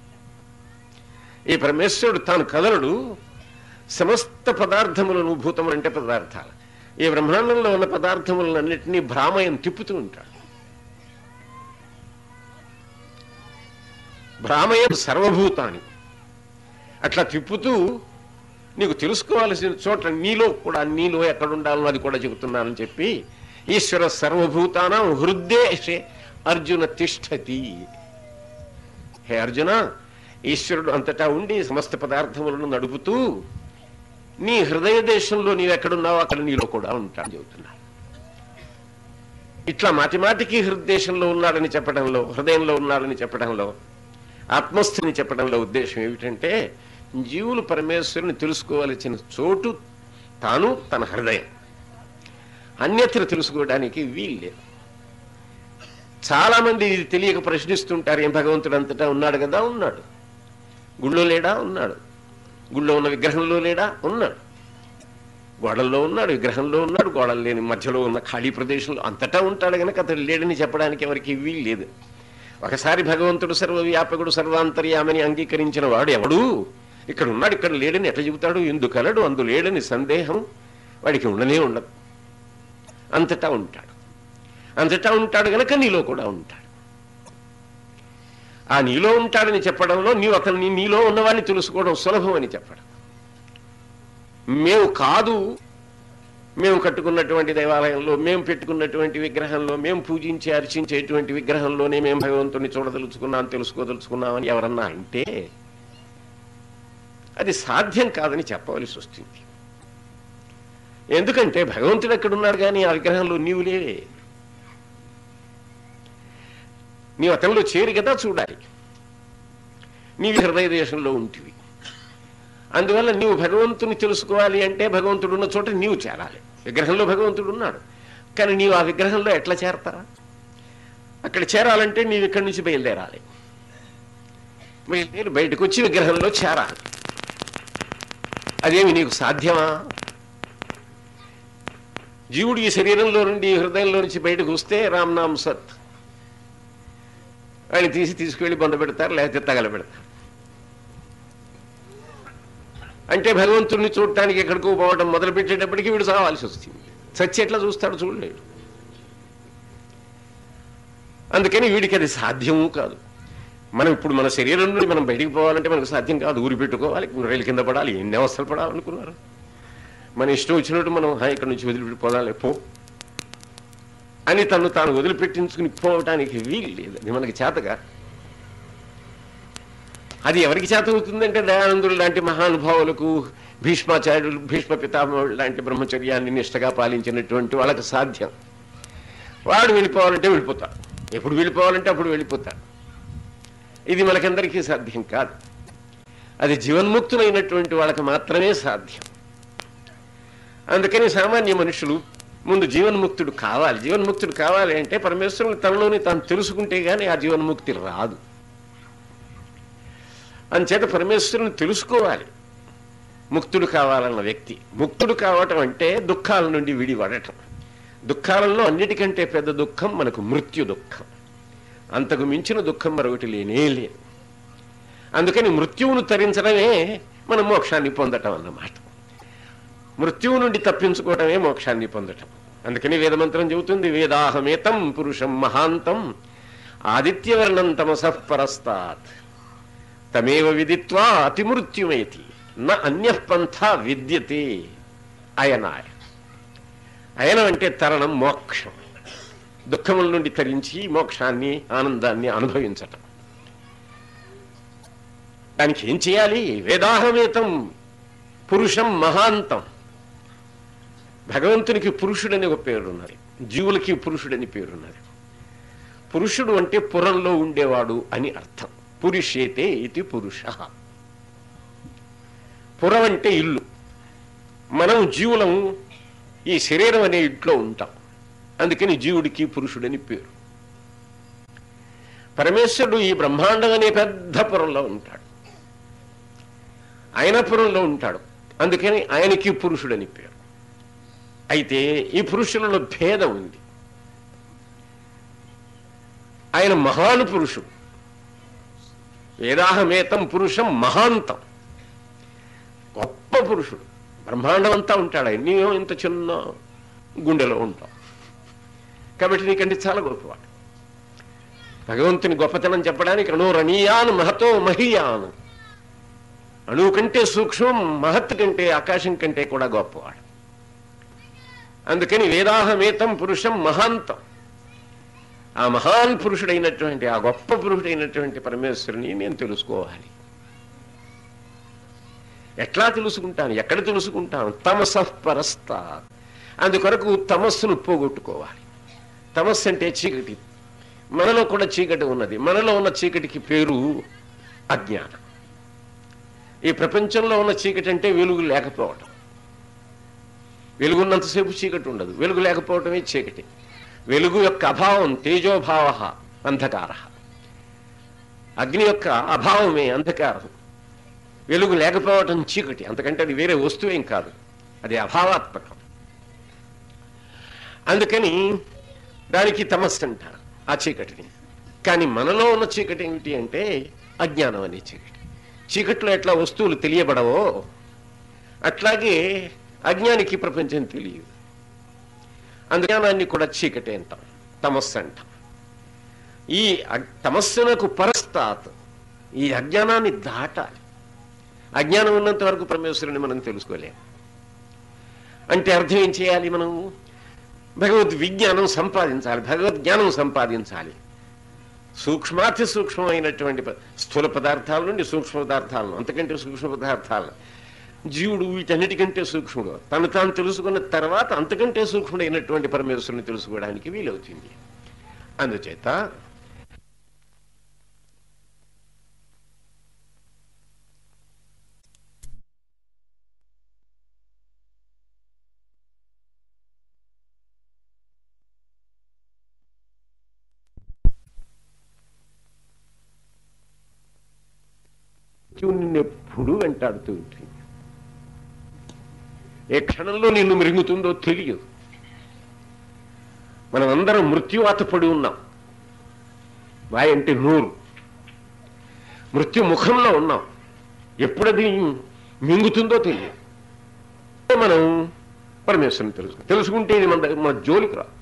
ఈ పరమేశ్వరుడు తాను కదలడు సమస్త పదార్థములను భూతములు అంటే పదార్థాలు ఈ బ్రహ్మాండంలో ఉన్న పదార్థములన్నింటినీ భ్రామయం తిప్పుతూ ఉంటాడు భ్రామయం సర్వభూతాన్ని అట్లా తిప్పుతూ నీకు తెలుసుకోవాల్సిన చోట నీలో కూడా నీలో ఎక్కడ ఉండాలో అది కూడా చెబుతున్నానని చెప్పి ఈశ్వర సర్వభూతానం హృద్దేశే అర్జున తిష్టతి హే అర్జున ఈశ్వరుడు అంతటా ఉండి సమస్త పదార్థములను నడుపుతూ నీ హృదయ దేశంలో నీవు ఎక్కడున్నావో అక్కడ నీలో కూడా ఉంటాను చెబుతున్నా ఇట్లా మాటి మాటికి హృదయదేశంలో ఉన్నాడని చెప్పడంలో హృదయంలో ఉన్నాడని చెప్పడంలో ఆత్మస్థిని చెప్పడంలో ఉద్దేశం ఏమిటంటే జీవులు పరమేశ్వరుని తెలుసుకోవలసిన చోటు తాను తన హృదయం అన్యత్ర తెలుసుకోవడానికి వీల్లేదు చాలా మంది ఇది తెలియక ప్రశ్నిస్తుంటారు ఏం భగవంతుడు అంతటా ఉన్నాడు కదా ఉన్నాడు గుళ్ళో లేడా ఉన్నాడు గుళ్ళో ఉన్న విగ్రహంలో లేడా ఉన్నాడు గోడల్లో ఉన్నాడు విగ్రహంలో ఉన్నాడు గోడలు లేని మధ్యలో ఉన్న ఖాళీ ప్రదేశంలో అంతటా ఉంటాడు కనుక అతడు లేడని చెప్పడానికి ఎవరికి వీలు లేదు ఒకసారి భగవంతుడు సర్వవ్యాపకుడు సర్వాంతర్యామని అంగీకరించిన వాడు ఎవడు ఇక్కడ ఉన్నాడు ఇక్కడ లేడని ఎట్లా చెబుతాడు ఎందుకలడు అందు లేడని సందేహం వాడికి ఉండనే ఉండదు అంతటా ఉంటాడు అంతటా ఉంటాడు గనక నీలో కూడా ఉంటాడు ఆ నీలో ఉంటాడని చెప్పడంలో నీవు అతన్ని నీలో ఉన్నవాడిని తెలుసుకోవడం సులభం అని చెప్పడం మేము కాదు మేము కట్టుకున్నటువంటి దేవాలయంలో మేము పెట్టుకున్నటువంటి విగ్రహంలో మేము పూజించి అర్చించేటువంటి విగ్రహంలోనే మేము భగవంతుని చూడదలుచుకున్నాం తెలుసుకోదలుచుకున్నామని ఎవరన్నా అంటే అది సాధ్యం కాదని చెప్పవలసి వస్తుంది ఎందుకంటే భగవంతుడు ఎక్కడున్నాడు కానీ ఆ విగ్రహంలో నీవు లేవే నీవు అతనిలో చేరి కదా చూడాలి నీవు హృదయ దేశంలో ఉంటివి అందువల్ల నీవు భగవంతుని తెలుసుకోవాలి అంటే భగవంతుడు ఉన్న చోట నీవు చేరాలి విగ్రహంలో భగవంతుడు ఉన్నాడు కానీ నీవు ఆ విగ్రహంలో ఎట్లా చేరతా అక్కడ చేరాలంటే నీవు ఇక్కడి నుంచి బయలుదేరాలి బయలుదేరి బయటకు వచ్చి విగ్రహంలో చేరాలి అదేమి నీకు సాధ్యమా జీవుడు ఈ శరీరంలో నుండి ఈ హృదయంలో నుంచి బయటకు వస్తే రామ్నామ్ సత్ ఆయన తీసి తీసుకువెళ్ళి బంద పెడతారు లేకపోతే తగలబెడతారు అంటే భగవంతుడిని చూడటానికి ఎక్కడికో పోవడం మొదలు పెట్టేటప్పటికి వీడు చావాల్సి వస్తుంది చచ్చి ఎట్లా చూస్తాడు చూడలేడు అందుకని వీడికి అది సాధ్యము కాదు మనం ఇప్పుడు మన శరీరం నుండి మనం బయటికి పోవాలంటే మనకు సాధ్యం కాదు ఊరి పెట్టుకోవాలి రైలు కింద పడాలి ఎన్ని అవస్థలు పడాలనుకున్నారు మన ఇష్టం వచ్చినట్టు మనం "హా, ఇక్కడ నుంచి వదిలిపెట్టిపోదాలే పో అని తను తాను వదిలిపెట్టించుకుని పోవటానికి వీలు లేదు అది మనకి చేతగా అది ఎవరికి చేత అవుతుందంటే దయానందుడు లాంటి మహానుభావులకు భీష్మాచార్యులు భీష్మ పితామహుడు లాంటి బ్రహ్మచర్యాన్ని నిష్టగా పాలించినటువంటి వాళ్ళకి సాధ్యం వాడు వెళ్ళిపోవాలంటే వెళ్ళిపోతాడు ఎప్పుడు వెళ్ళిపోవాలంటే అప్పుడు వెళ్ళిపోతాడు ఇది మనకందరికీ సాధ్యం కాదు అది జీవన్ముక్తులైనటువంటి వాళ్ళకి మాత్రమే సాధ్యం అందుకని సామాన్య మనుషులు ముందు జీవన్ముక్తుడు కావాలి జీవన్ముక్తుడు కావాలి అంటే పరమేశ్వరుని తనలోని తాను తెలుసుకుంటే గానీ ఆ జీవన్ముక్తి రాదు అంచేత పరమేశ్వరుని తెలుసుకోవాలి ముక్తుడు కావాలన్న వ్యక్తి ముక్తుడు కావటం అంటే దుఃఖాల నుండి విడిపడటం దుఃఖాలలో అన్నిటికంటే పెద్ద దుఃఖం మనకు మృత్యు దుఃఖం అంతకు మించిన దుఃఖం మరొకటి లేనే లేదు అందుకని మృత్యువును తరించడమే మనం మోక్షాన్ని పొందటం అన్నమాట మృత్యువు నుండి తప్పించుకోవటమే మోక్షాన్ని పొందటం అందుకని వేదమంత్రం చెబుతుంది వేదాహమేతం పురుషం మహాంతం ఆదిత్యవర్ణం తమసః పరస్తాత్ తమేవ విదిత్వా అతిమృత్యుమేతి న అన్యపంథ విద్యతే అయనాయ అయనం అంటే తరణం మోక్షం దుఃఖముల నుండి తరించి మోక్షాన్ని ఆనందాన్ని అనుభవించటం దానికి ఏం చేయాలి వేదాహమేతం పురుషం మహాంతం భగవంతునికి పురుషుడని ఒక పేరున్నది జీవులకి పురుషుడని పేరున్నది పురుషుడు అంటే పురంలో ఉండేవాడు అని అర్థం పురుషేతే ఇది పురుష పురం అంటే ఇల్లు మనం జీవులం ఈ శరీరం అనే ఇంట్లో ఉంటాం అందుకని జీవుడికి పురుషుడని పేరు పరమేశ్వరుడు ఈ బ్రహ్మాండం అనే పెద్ద పురంలో ఉంటాడు ఆయన పురంలో ఉంటాడు అందుకని ఆయనకి పురుషుడని పేరు అయితే ఈ పురుషులలో భేదం ఉంది ఆయన మహాను పురుషుడు వేదాహమేతం పురుషం మహాంతం గొప్ప పురుషుడు బ్రహ్మాండం అంతా ఉంటాడు ఆయన నీవు ఇంత చిన్న గుండెలో ఉంటావు కాబట్టి నీకంటే చాలా గొప్పవాడు భగవంతుని గొప్పతనం చెప్పడానికి అణురణీయాన్ మహతో మహీయాన్ అణువు కంటే సూక్ష్మం మహత్ కంటే ఆకాశం కంటే కూడా గొప్పవాడు అందుకని వేదాహమేతం పురుషం మహాంతం ఆ మహాన్ పురుషుడైనటువంటి ఆ గొప్ప పురుషుడైనటువంటి పరమేశ్వరుని నేను తెలుసుకోవాలి ఎట్లా తెలుసుకుంటాను ఎక్కడ తెలుసుకుంటాను తమస పరస్తా అందుకొరకు తమస్సును పోగొట్టుకోవాలి తమస్సు అంటే చీకటి మనలో కూడా చీకటి ఉన్నది మనలో ఉన్న చీకటికి పేరు అజ్ఞానం ఈ ప్రపంచంలో ఉన్న చీకటి అంటే వెలుగు లేకపోవటం వెలుగున్నంతసేపు చీకటి ఉండదు వెలుగు లేకపోవటమే చీకటి వెలుగు యొక్క అభావం తేజోభావ అంధకార అగ్ని యొక్క అభావమే అంధకారం వెలుగు లేకపోవటం చీకటి అంతకంటే అది వేరే వస్తువేం కాదు అది అభావాత్మకం అందుకని దానికి తమస్సు అంటారు ఆ చీకటిని కానీ మనలో ఉన్న చీకటి ఏమిటి అంటే అజ్ఞానం అనే చీకటి చీకట్లో ఎట్లా వస్తువులు తెలియబడవో అట్లాగే అజ్ఞానికి ప్రపంచం తెలియదు అందుజ్ఞానాన్ని కూడా చీకటి అంటాం తమస్సు అంటాం ఈ అగ్- తమస్సునకు పరస్తాత్ ఈ అజ్ఞానాన్ని దాటాలి అజ్ఞానం ఉన్నంత వరకు పరమేశ్వరుని మనం తెలుసుకోలేం అంటే అర్థం ఏం చేయాలి మనం భగవద్ విజ్ఞానం సంపాదించాలి భగవద్ జ్ఞానం సంపాదించాలి సూక్ష్మాతి సూక్ష్మమైనటువంటి ప- స్థూల పదార్థాల నుండి సూక్ష్మ పదార్థాలను అంతకంటే సూక్ష్మ పదార్థాలను జీవుడు వీటన్నిటికంటే సూక్ష్ముడు తను తాను తెలుసుకున్న తర్వాత అంతకంటే సూక్ష్ముడైనటువంటి పరమేశ్వరుని తెలుసుకోవడానికి వీలవుతుంది అందుచేత నిన్నెప్పుడు వెంటాడుతూ ఉంటుంది ఏ క్షణంలో నిన్ను మృంగుతుందో తెలియదు మనం అందరం మృత్యువాత పడి ఉన్నాం వాయ్ అంటే నోరు మృత్యు ముఖంలో ఉన్నాం ఎప్పుడది మింగుతుందో తెలియదు మనం పరమేశ్వరుని తెలుసు తెలుసుకుంటే ఇది మన దగ్గర- మన జోలికి రా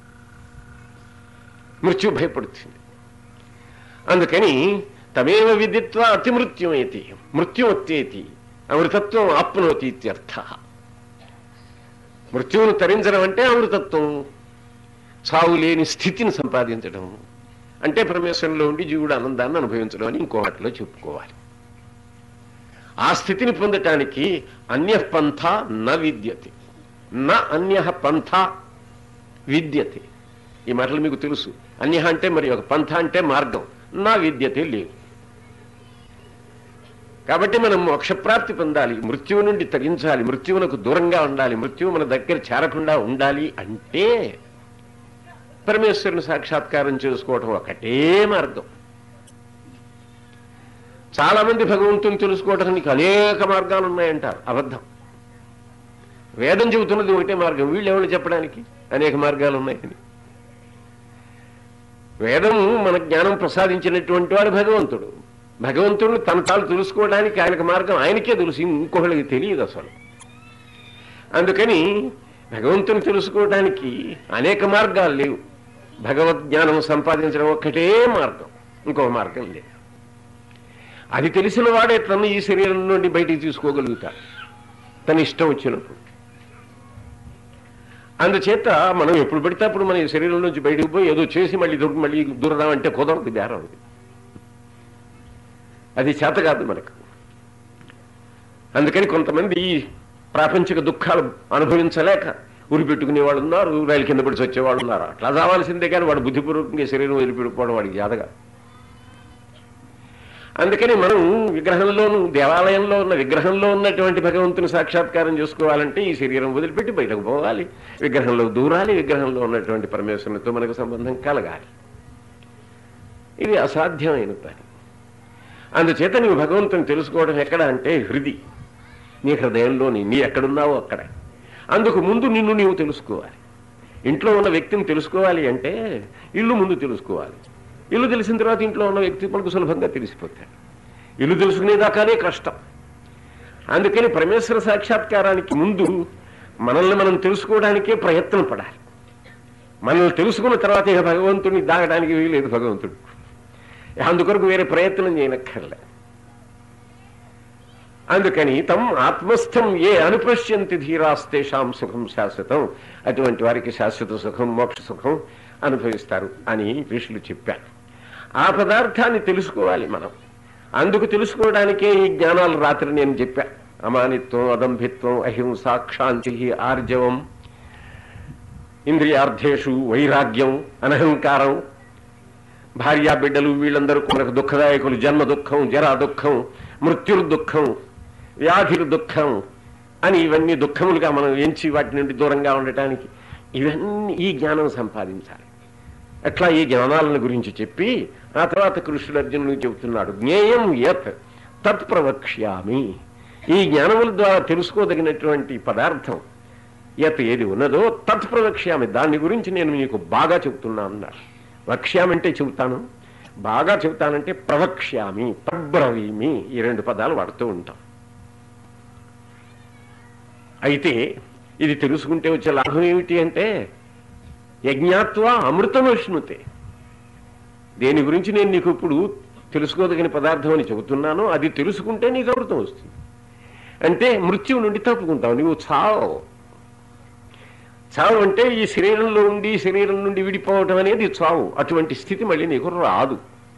మృత్యు భయపడుతుంది అందుకని తమేవ విదిత్వ అతిమృత్యుమేతి మృత్యుమత్యేతి అమృతత్వం ఆప్నోతి ఇత్యర్థ మృత్యువును తరించడం అంటే అమృతత్వం చావు లేని స్థితిని సంపాదించడం అంటే పరమేశ్వరంలో ఉండి జీవుడు ఆనందాన్ని అనుభవించడం అని ఇంకో వాటిలో చెప్పుకోవాలి ఆ స్థితిని పొందటానికి అన్య పంథ న విద్యతే న అన్య పంథ విద్యతే ఈ మాటలు మీకు తెలుసు అన్య అంటే మరి ఒక పంథ అంటే మార్గం నా విద్యతే లేదు కాబట్టి మనం మోక్షప్రాప్తి పొందాలి మృత్యువు నుండి తరించాలి మృత్యువునకు దూరంగా ఉండాలి మృత్యువు మన దగ్గర చేరకుండా ఉండాలి అంటే పరమేశ్వరుని సాక్షాత్కారం చేసుకోవటం ఒకటే మార్గం చాలా మంది భగవంతుని తెలుసుకోవడానికి అనేక మార్గాలు ఉన్నాయంటారు అబద్ధం వేదం చెబుతున్నది ఒకటే మార్గం వీళ్ళు ఎవరు చెప్పడానికి అనేక మార్గాలు ఉన్నాయని వేదము మన జ్ఞానం ప్రసాదించినటువంటి వాడు భగవంతుడు భగవంతుడు తన తాను తెలుసుకోవడానికి ఆయనకు మార్గం ఆయనకే తెలుసు ఇంకొకరికి తెలియదు అసలు అందుకని భగవంతుని తెలుసుకోవడానికి అనేక మార్గాలు లేవు భగవద్ జ్ఞానం సంపాదించడం ఒక్కటే మార్గం ఇంకో మార్గం లేదు అది తెలిసిన వాడే తను ఈ శరీరం నుండి బయటికి తీసుకోగలుగుతాడు తన ఇష్టం వచ్చినప్పుడు అందుచేత మనం ఎప్పుడు పడితే అప్పుడు మన ఈ శరీరం నుంచి బయటకు పోయి ఏదో చేసి మళ్ళీ దూరం మళ్ళీ దూరదామంటే కుదరదు బేరం అది అది చేత కాదు మనకు అందుకని కొంతమంది ఈ ప్రాపంచిక దుఃఖాలు అనుభవించలేక ఉరి పెట్టుకునే వాళ్ళు ఉన్నారు రైలు కింద పడి వచ్చేవాళ్ళు ఉన్నారు అట్లా చావాల్సిందే కానీ వాడు బుద్ధిపూర్వకంగా శరీరం వదిలిపెట్టుకోవడం వాడికి జాతగా అందుకని మనం విగ్రహంలోను దేవాలయంలో ఉన్న విగ్రహంలో ఉన్నటువంటి భగవంతుని సాక్షాత్కారం చేసుకోవాలంటే ఈ శరీరం వదిలిపెట్టి బయటకు పోవాలి విగ్రహంలో దూరాలి విగ్రహంలో ఉన్నటువంటి పరమేశ్వరునితో మనకు సంబంధం కలగాలి ఇది అసాధ్యమైన పని అందుచేత నీవు భగవంతుని తెలుసుకోవడం ఎక్కడ అంటే హృది నీ హృదయంలోని నీ ఎక్కడున్నావో అక్కడ అందుకు ముందు నిన్ను నీవు తెలుసుకోవాలి ఇంట్లో ఉన్న వ్యక్తిని తెలుసుకోవాలి అంటే ఇల్లు ముందు తెలుసుకోవాలి ఇల్లు తెలిసిన తర్వాత ఇంట్లో ఉన్న వ్యక్తి మనకు సులభంగా తెలిసిపోతాడు ఇల్లు తెలుసుకునేదాకానే కష్టం అందుకని పరమేశ్వర సాక్షాత్కారానికి ముందు మనల్ని మనం తెలుసుకోవడానికే ప్రయత్నం పడాలి మనల్ని తెలుసుకున్న తర్వాత ఇక భగవంతుని దాగడానికి వీలేదు భగవంతుడు అందుకొరకు వేరే ప్రయత్నం చేయనక్కర్లే అందుకని తమ్ ఆత్మస్థం ఏ అనుపశ్యంతి ధీరాస్తేషాం సుఖం శాశ్వతం అటువంటి వారికి శాశ్వత సుఖం మోక్ష సుఖం అనుభవిస్తారు అని ఋషులు చెప్పారు ఆ పదార్థాన్ని తెలుసుకోవాలి మనం అందుకు తెలుసుకోవడానికే ఈ జ్ఞానాలు రాత్రి నేను చెప్పా అమానిత్వం అదంభిత్వం అహింస క్షాంతి ఆర్జవం ఇంద్రియార్థేషు వైరాగ్యం అనహంకారం భార్యా బిడ్డలు వీళ్ళందరూ మనకు దుఃఖదాయకులు జన్మ దుఃఖం జరా దుఃఖం మృత్యుర్ దుఃఖం వ్యాధులు దుఃఖం అని ఇవన్నీ దుఃఖములుగా మనం ఎంచి వాటి నుండి దూరంగా ఉండటానికి ఇవన్నీ ఈ జ్ఞానం సంపాదించాలి అట్లా ఈ జ్ఞానాలను గురించి చెప్పి ఆ తర్వాత కృష్ణుడు అర్జునుడికి చెబుతున్నాడు జ్ఞేయం యత్ తత్ ప్రవక్ష్యామి ఈ జ్ఞానముల ద్వారా తెలుసుకోదగినటువంటి పదార్థం యత్ ఏది ఉన్నదో తత్ ప్రవక్ష్యామి దాని గురించి నేను మీకు బాగా చెబుతున్నా అన్నాడు వక్ష్యామంటే చెబుతాను బాగా చెబుతానంటే ప్రవక్ష్యామి ప్రబ్రవీమి ఈ రెండు పదాలు వాడుతూ ఉంటాం అయితే ఇది తెలుసుకుంటే వచ్చే లాభం ఏమిటి అంటే యజ్ఞాత్వ అమృతమశ్నుతే దేని గురించి నేను నీకు ఇప్పుడు తెలుసుకోదగిన పదార్థం అని చెబుతున్నాను అది తెలుసుకుంటే నీకు అమృతం వస్తుంది అంటే మృత్యువు నుండి తప్పుకుంటావు నువ్వు చావు చావు అంటే ఈ శరీరంలో ఉండి శరీరం నుండి విడిపోవటం అనేది చావు అటువంటి స్థితి మళ్ళీ నీకు రాదు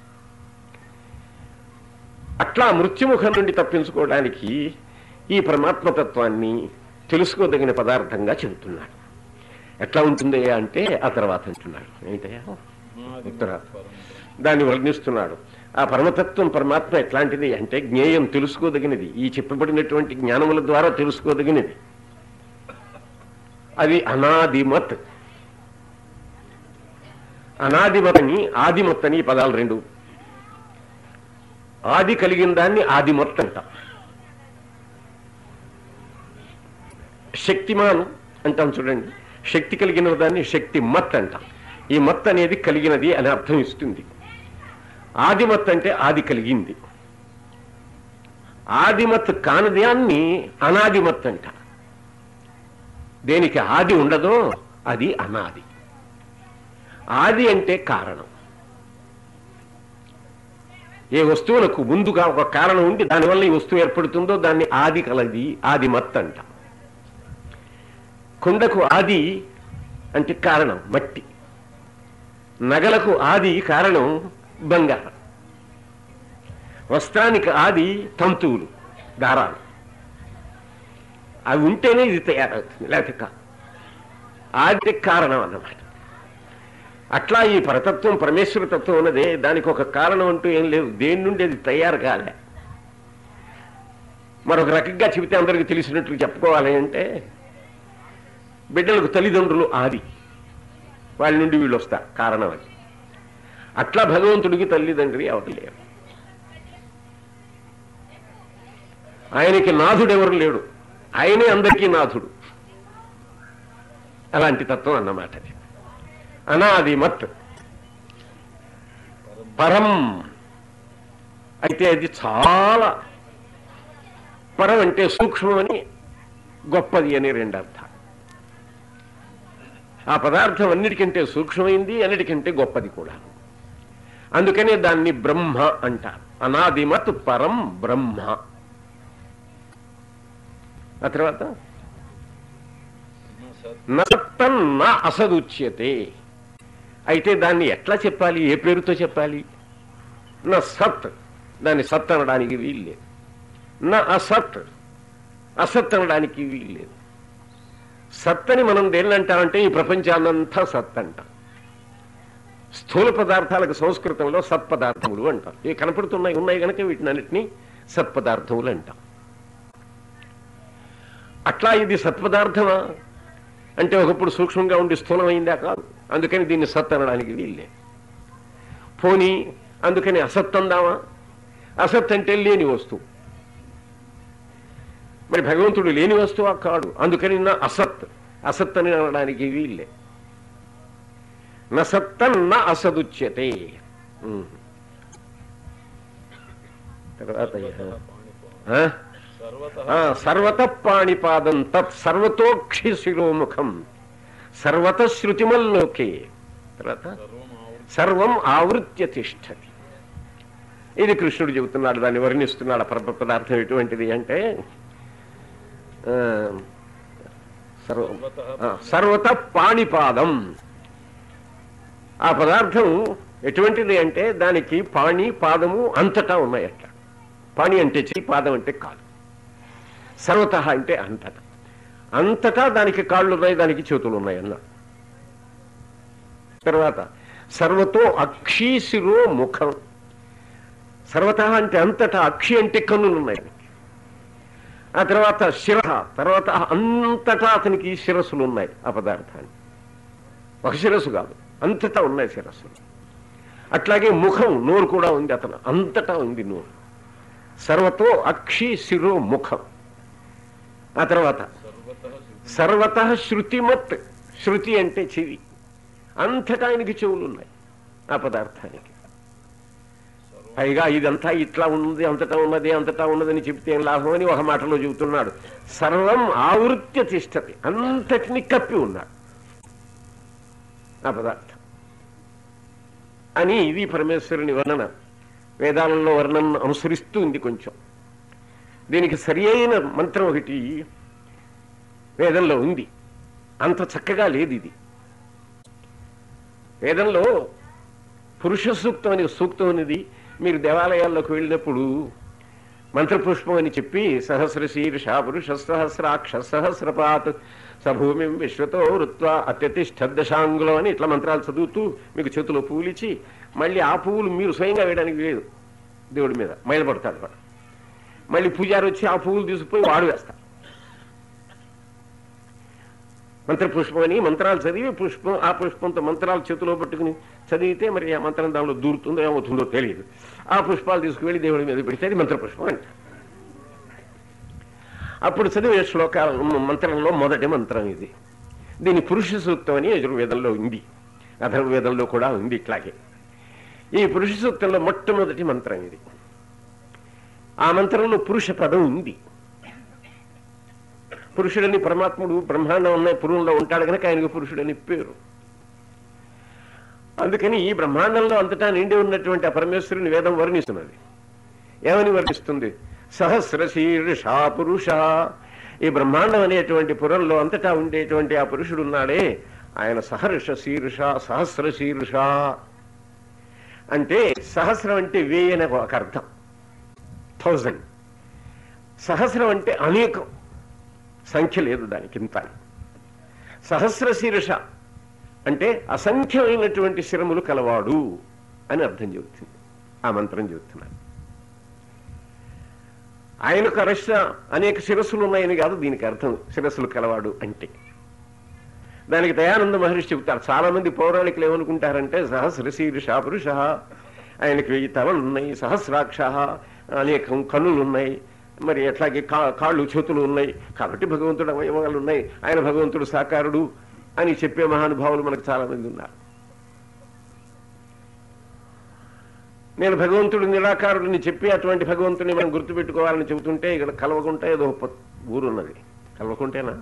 అట్లా మృత్యుముఖం నుండి తప్పించుకోవడానికి ఈ పరమాత్మతత్వాన్ని తెలుసుకోదగిన పదార్థంగా చెబుతున్నాడు ఎట్లా ఉంటుందయ్యా అంటే ఆ తర్వాత అంటున్నాడు ఏంటయ్యా ఉత్తరాలు దాన్ని వర్ణిస్తున్నాడు ఆ పరమతత్వం పరమాత్మ ఎట్లాంటిది అంటే జ్ఞేయం తెలుసుకోదగినది ఈ చెప్పబడినటువంటి జ్ఞానముల ద్వారా తెలుసుకోదగినది అది అనాదిమత్ అనాదిమత్ అని ఆదిమత్ అని ఈ పదాలు రెండు ఆది కలిగిన దాన్ని ఆదిమత్ అంటాం శక్తిమాన్ అంటాం చూడండి శక్తి కలిగిన దాన్ని శక్తి మత్ అంటాం ఈ మత్ అనేది కలిగినది అని అర్థం ఇస్తుంది ఆదిమత్ అంటే ఆది కలిగింది ఆదిమత్ కానిదాన్ని అనాదిమత్ అంట దేనికి ఆది ఉండదో అది అనాది ఆది అంటే కారణం ఏ వస్తువులకు ముందుగా ఒక కారణం ఉండి దానివల్ల ఈ వస్తువు ఏర్పడుతుందో దాన్ని ఆది కలది ఆది మత్ అంట కుండకు ఆది అంటే కారణం మట్టి నగలకు ఆది కారణం బంగారం వస్త్రానికి ఆది తంతువులు దారాలు అవి ఉంటేనే ఇది తయారవుతుంది లేకపోతే కాదు ఆది కారణం అన్నమాట అట్లా ఈ పరతత్వం పరమేశ్వర తత్వం ఉన్నదే దానికి ఒక కారణం అంటూ ఏం లేదు దేని నుండి అది తయారు కాలే మరొక రకంగా చెబితే అందరికీ తెలిసినట్లు చెప్పుకోవాలి అంటే బిడ్డలకు తల్లిదండ్రులు ఆది వాళ్ళ నుండి వీళ్ళు వస్తారు కారణం అది అట్లా భగవంతుడికి తల్లిదండ్రి ఎవరు లేరు ఆయనకి నాథుడు ఎవరు లేడు ఆయనే అందరికీ నాథుడు అలాంటి తత్వం అన్నమాట అది అనాది మత్ పరం అయితే అది చాలా పరం అంటే సూక్ష్మమని గొప్పది అని రెండు అర్థాలు ఆ పదార్థం అన్నిటికంటే సూక్ష్మమైంది అన్నిటికంటే గొప్పది కూడా అందుకనే దాన్ని బ్రహ్మ అంటారు అనాదిమత్ పరం బ్రహ్మ ఆ తర్వాత నసత్తన్ నా అసదుచ్యతే అయితే దాన్ని ఎట్లా చెప్పాలి ఏ పేరుతో చెప్పాలి నా సత్ దాన్ని సత్ అనడానికి వీల్లేదు నా అసత్ అసత్ అనడానికి వీల్లేదు సత్ అని మనం దేన్ని అంటామంటే ఈ ప్రపంచాన్నంతా సత్ అంటాం స్థూల పదార్థాలకు సంస్కృతంలో సత్పదార్థములు అంటాం ఇవి కనపడుతున్నాయి ఉన్నాయి కనుక వీటిని అన్నిటినీ సత్పదార్థములు అంటాం అట్లా ఇది సత్పదార్థమా అంటే ఒకప్పుడు సూక్ష్మంగా ఉండి స్థూలమైందా కాదు అందుకని దీన్ని సత్ అనడానికి వీల్లే పోనీ అందుకని అసత్ అందామా అసత్ అంటే లేని వస్తువు మరి భగవంతుడు లేని వస్తువా కాడు అందుకని నా అసత్ అసత్ అని అనడానికి వీల్లే నసత్తన్న అసదుచ్యతే ఉమ్. తర్వాత ఆ? ఆ, సర్వత పాణిపాదం తత్ సర్వతోక్షి శిరోముఖం సర్వత శృతిమల్లోకే తర్వాత సర్వం ఆవృత్య తిష్టతి ఇది కృష్ణుడు చెబుతున్నాడు దాన్ని వర్ణిస్తున్నాడు ఆ పరమ పదార్థం ఎటువంటిది అంటే ఆ, సర్వ ఆ, సర్వత పాణిపాదం ఆ పదార్థం ఎటువంటిది అంటే దానికి పాణి పాదము అంతటా ఉన్నాయట పాణి అంటే చెయ్యి పాదం అంటే కాలు సర్వత అంటే అంతటా అంతటా దానికి కాళ్ళు ఉన్నాయి దానికి చేతులు ఉన్నాయి అన్నాడు తర్వాత సర్వతో అక్షీశిరో ముఖం సర్వత అంటే అంతటా అక్షి అంటే కన్నులు ఉన్నాయి ఆ తర్వాత శిర తర్వాత అంతటా అతనికి శిరస్సులు ఉన్నాయి ఆ పదార్థాన్ని ఒక శిరస్సు కాదు అంతటా ఉన్నాయి శిరస్సులు అట్లాగే ముఖం నోరు కూడా ఉంది అతను అంతటా ఉంది నోరు సర్వతో అక్షి శిరో ముఖం ఆ తర్వాత సర్వత శృతిమత్ శృతి అంటే చెవి అంతటా ఆయనకి చెవులు ఉన్నాయి ఆ పదార్థానికి పైగా ఇదంతా ఇట్లా ఉన్నది అంతటా ఉన్నది అంతటా ఉన్నదని చెప్తే ఏం లాభం అని ఒక మాటలో చెబుతున్నాడు సర్వం ఆవృత్య తిష్టతి అంతటిని కప్పి ఉన్నాడు ఆ పదార్థం అని ఇది పరమేశ్వరుని వర్ణన వేదాలలో వర్ణన అనుసరిస్తూ ఉంది కొంచెం దీనికి సరి అయిన మంత్రం ఒకటి వేదంలో ఉంది అంత చక్కగా లేదు ఇది వేదంలో పురుష సూక్తం అనే సూక్తం అనేది మీరు దేవాలయాల్లోకి వెళ్ళినప్పుడు మంత్రపుష్పం అని చెప్పి సహస్ర శీర్ష పురుష సహస్రాక్ష సహస్రపాత్ సభూమి విశ్వతో వృత్వ అత్యతిష్టదశాంగులం అని ఇట్లా మంత్రాలు చదువుతూ మీకు చేతిలో పూలిచ్చి మళ్ళీ ఆ పువ్వులు మీరు స్వయంగా వేయడానికి లేదు దేవుడి మీద మైలపడతాడు వాడు మళ్ళీ పూజారి వచ్చి ఆ పువ్వులు తీసుకుపోయి వాడు వేస్తాడు మంత్రపుష్పం అని మంత్రాలు చదివి పుష్పం ఆ పుష్పంతో మంత్రాలు చేతిలో పట్టుకుని చదివితే మరి ఆ మంత్రం దానిలో దూరుతుందో ఏమవుతుందో తెలియదు ఆ పుష్పాలు తీసుకువెళ్ళి దేవుడి మీద పెడితే అది మంత్రపుష్పం అంట అప్పుడు చదివే శ్లోకాల మంత్రంలో మొదటి మంత్రం ఇది దీని పురుష సూక్తం అని యజుర్వేదంలో ఉంది అధర్వేదంలో కూడా ఉంది ఇట్లాగే ఈ పురుష సూక్తంలో మొట్టమొదటి మంత్రం ఇది ఆ మంత్రంలో పురుష పదం ఉంది పురుషుడని పరమాత్ముడు బ్రహ్మాండం ఉన్న పురుషంలో ఉంటాడు కనుక ఆయనకు పురుషుడని పేరు అందుకని ఈ బ్రహ్మాండంలో అంతటా నిండి ఉన్నటువంటి ఆ పరమేశ్వరుని వేదం వర్ణిస్తున్నది ఏమని వర్ణిస్తుంది సహస్ర శీర్షా పురుష ఈ బ్రహ్మాండం అనేటువంటి పురంలో అంతటా ఉండేటువంటి ఆ పురుషుడు ఉన్నాడే ఆయన సహర్ష శీర్ష సహస్ర శీర్ష అంటే సహస్రం అంటే వేయి అనే ఒక అర్థం థౌజండ్ సహస్రం అంటే అనేకం సంఖ్య లేదు దానికి ఇంత సహస్ర శీర్ష అంటే అసంఖ్యమైనటువంటి శిరములు కలవాడు అని అర్థం చెబుతుంది ఆ మంత్రం చెబుతున్నాను ఆయనకు అరశ అనేక శిరస్సులు ఉన్నాయని కాదు దీనికి అర్థం శిరస్సులు కలవాడు అంటే దానికి దయానంద మహర్షి చెబుతారు చాలా మంది పౌరాణికులు ఏమనుకుంటారంటే సహస్ర శీర్ష పురుష ఆయనకి వెయ్యి తలలు ఉన్నాయి సహస్రాక్ష అనేకం కన్నులు ఉన్నాయి మరి ఎట్లాగే కా కాళ్ళు చేతులు ఉన్నాయి కాబట్టి భగవంతుడు అవయవాలు ఉన్నాయి ఆయన భగవంతుడు సాకారుడు అని చెప్పే మహానుభావులు మనకు చాలా మంది ఉన్నారు నేను భగవంతుడు నిరాకారుడిని చెప్పి అటువంటి భగవంతుని మనం గుర్తుపెట్టుకోవాలని చెబుతుంటే ఇక్కడ కలవకుంట ఏదో ఒక ఊరు ఉన్నది కలవకుంటేనా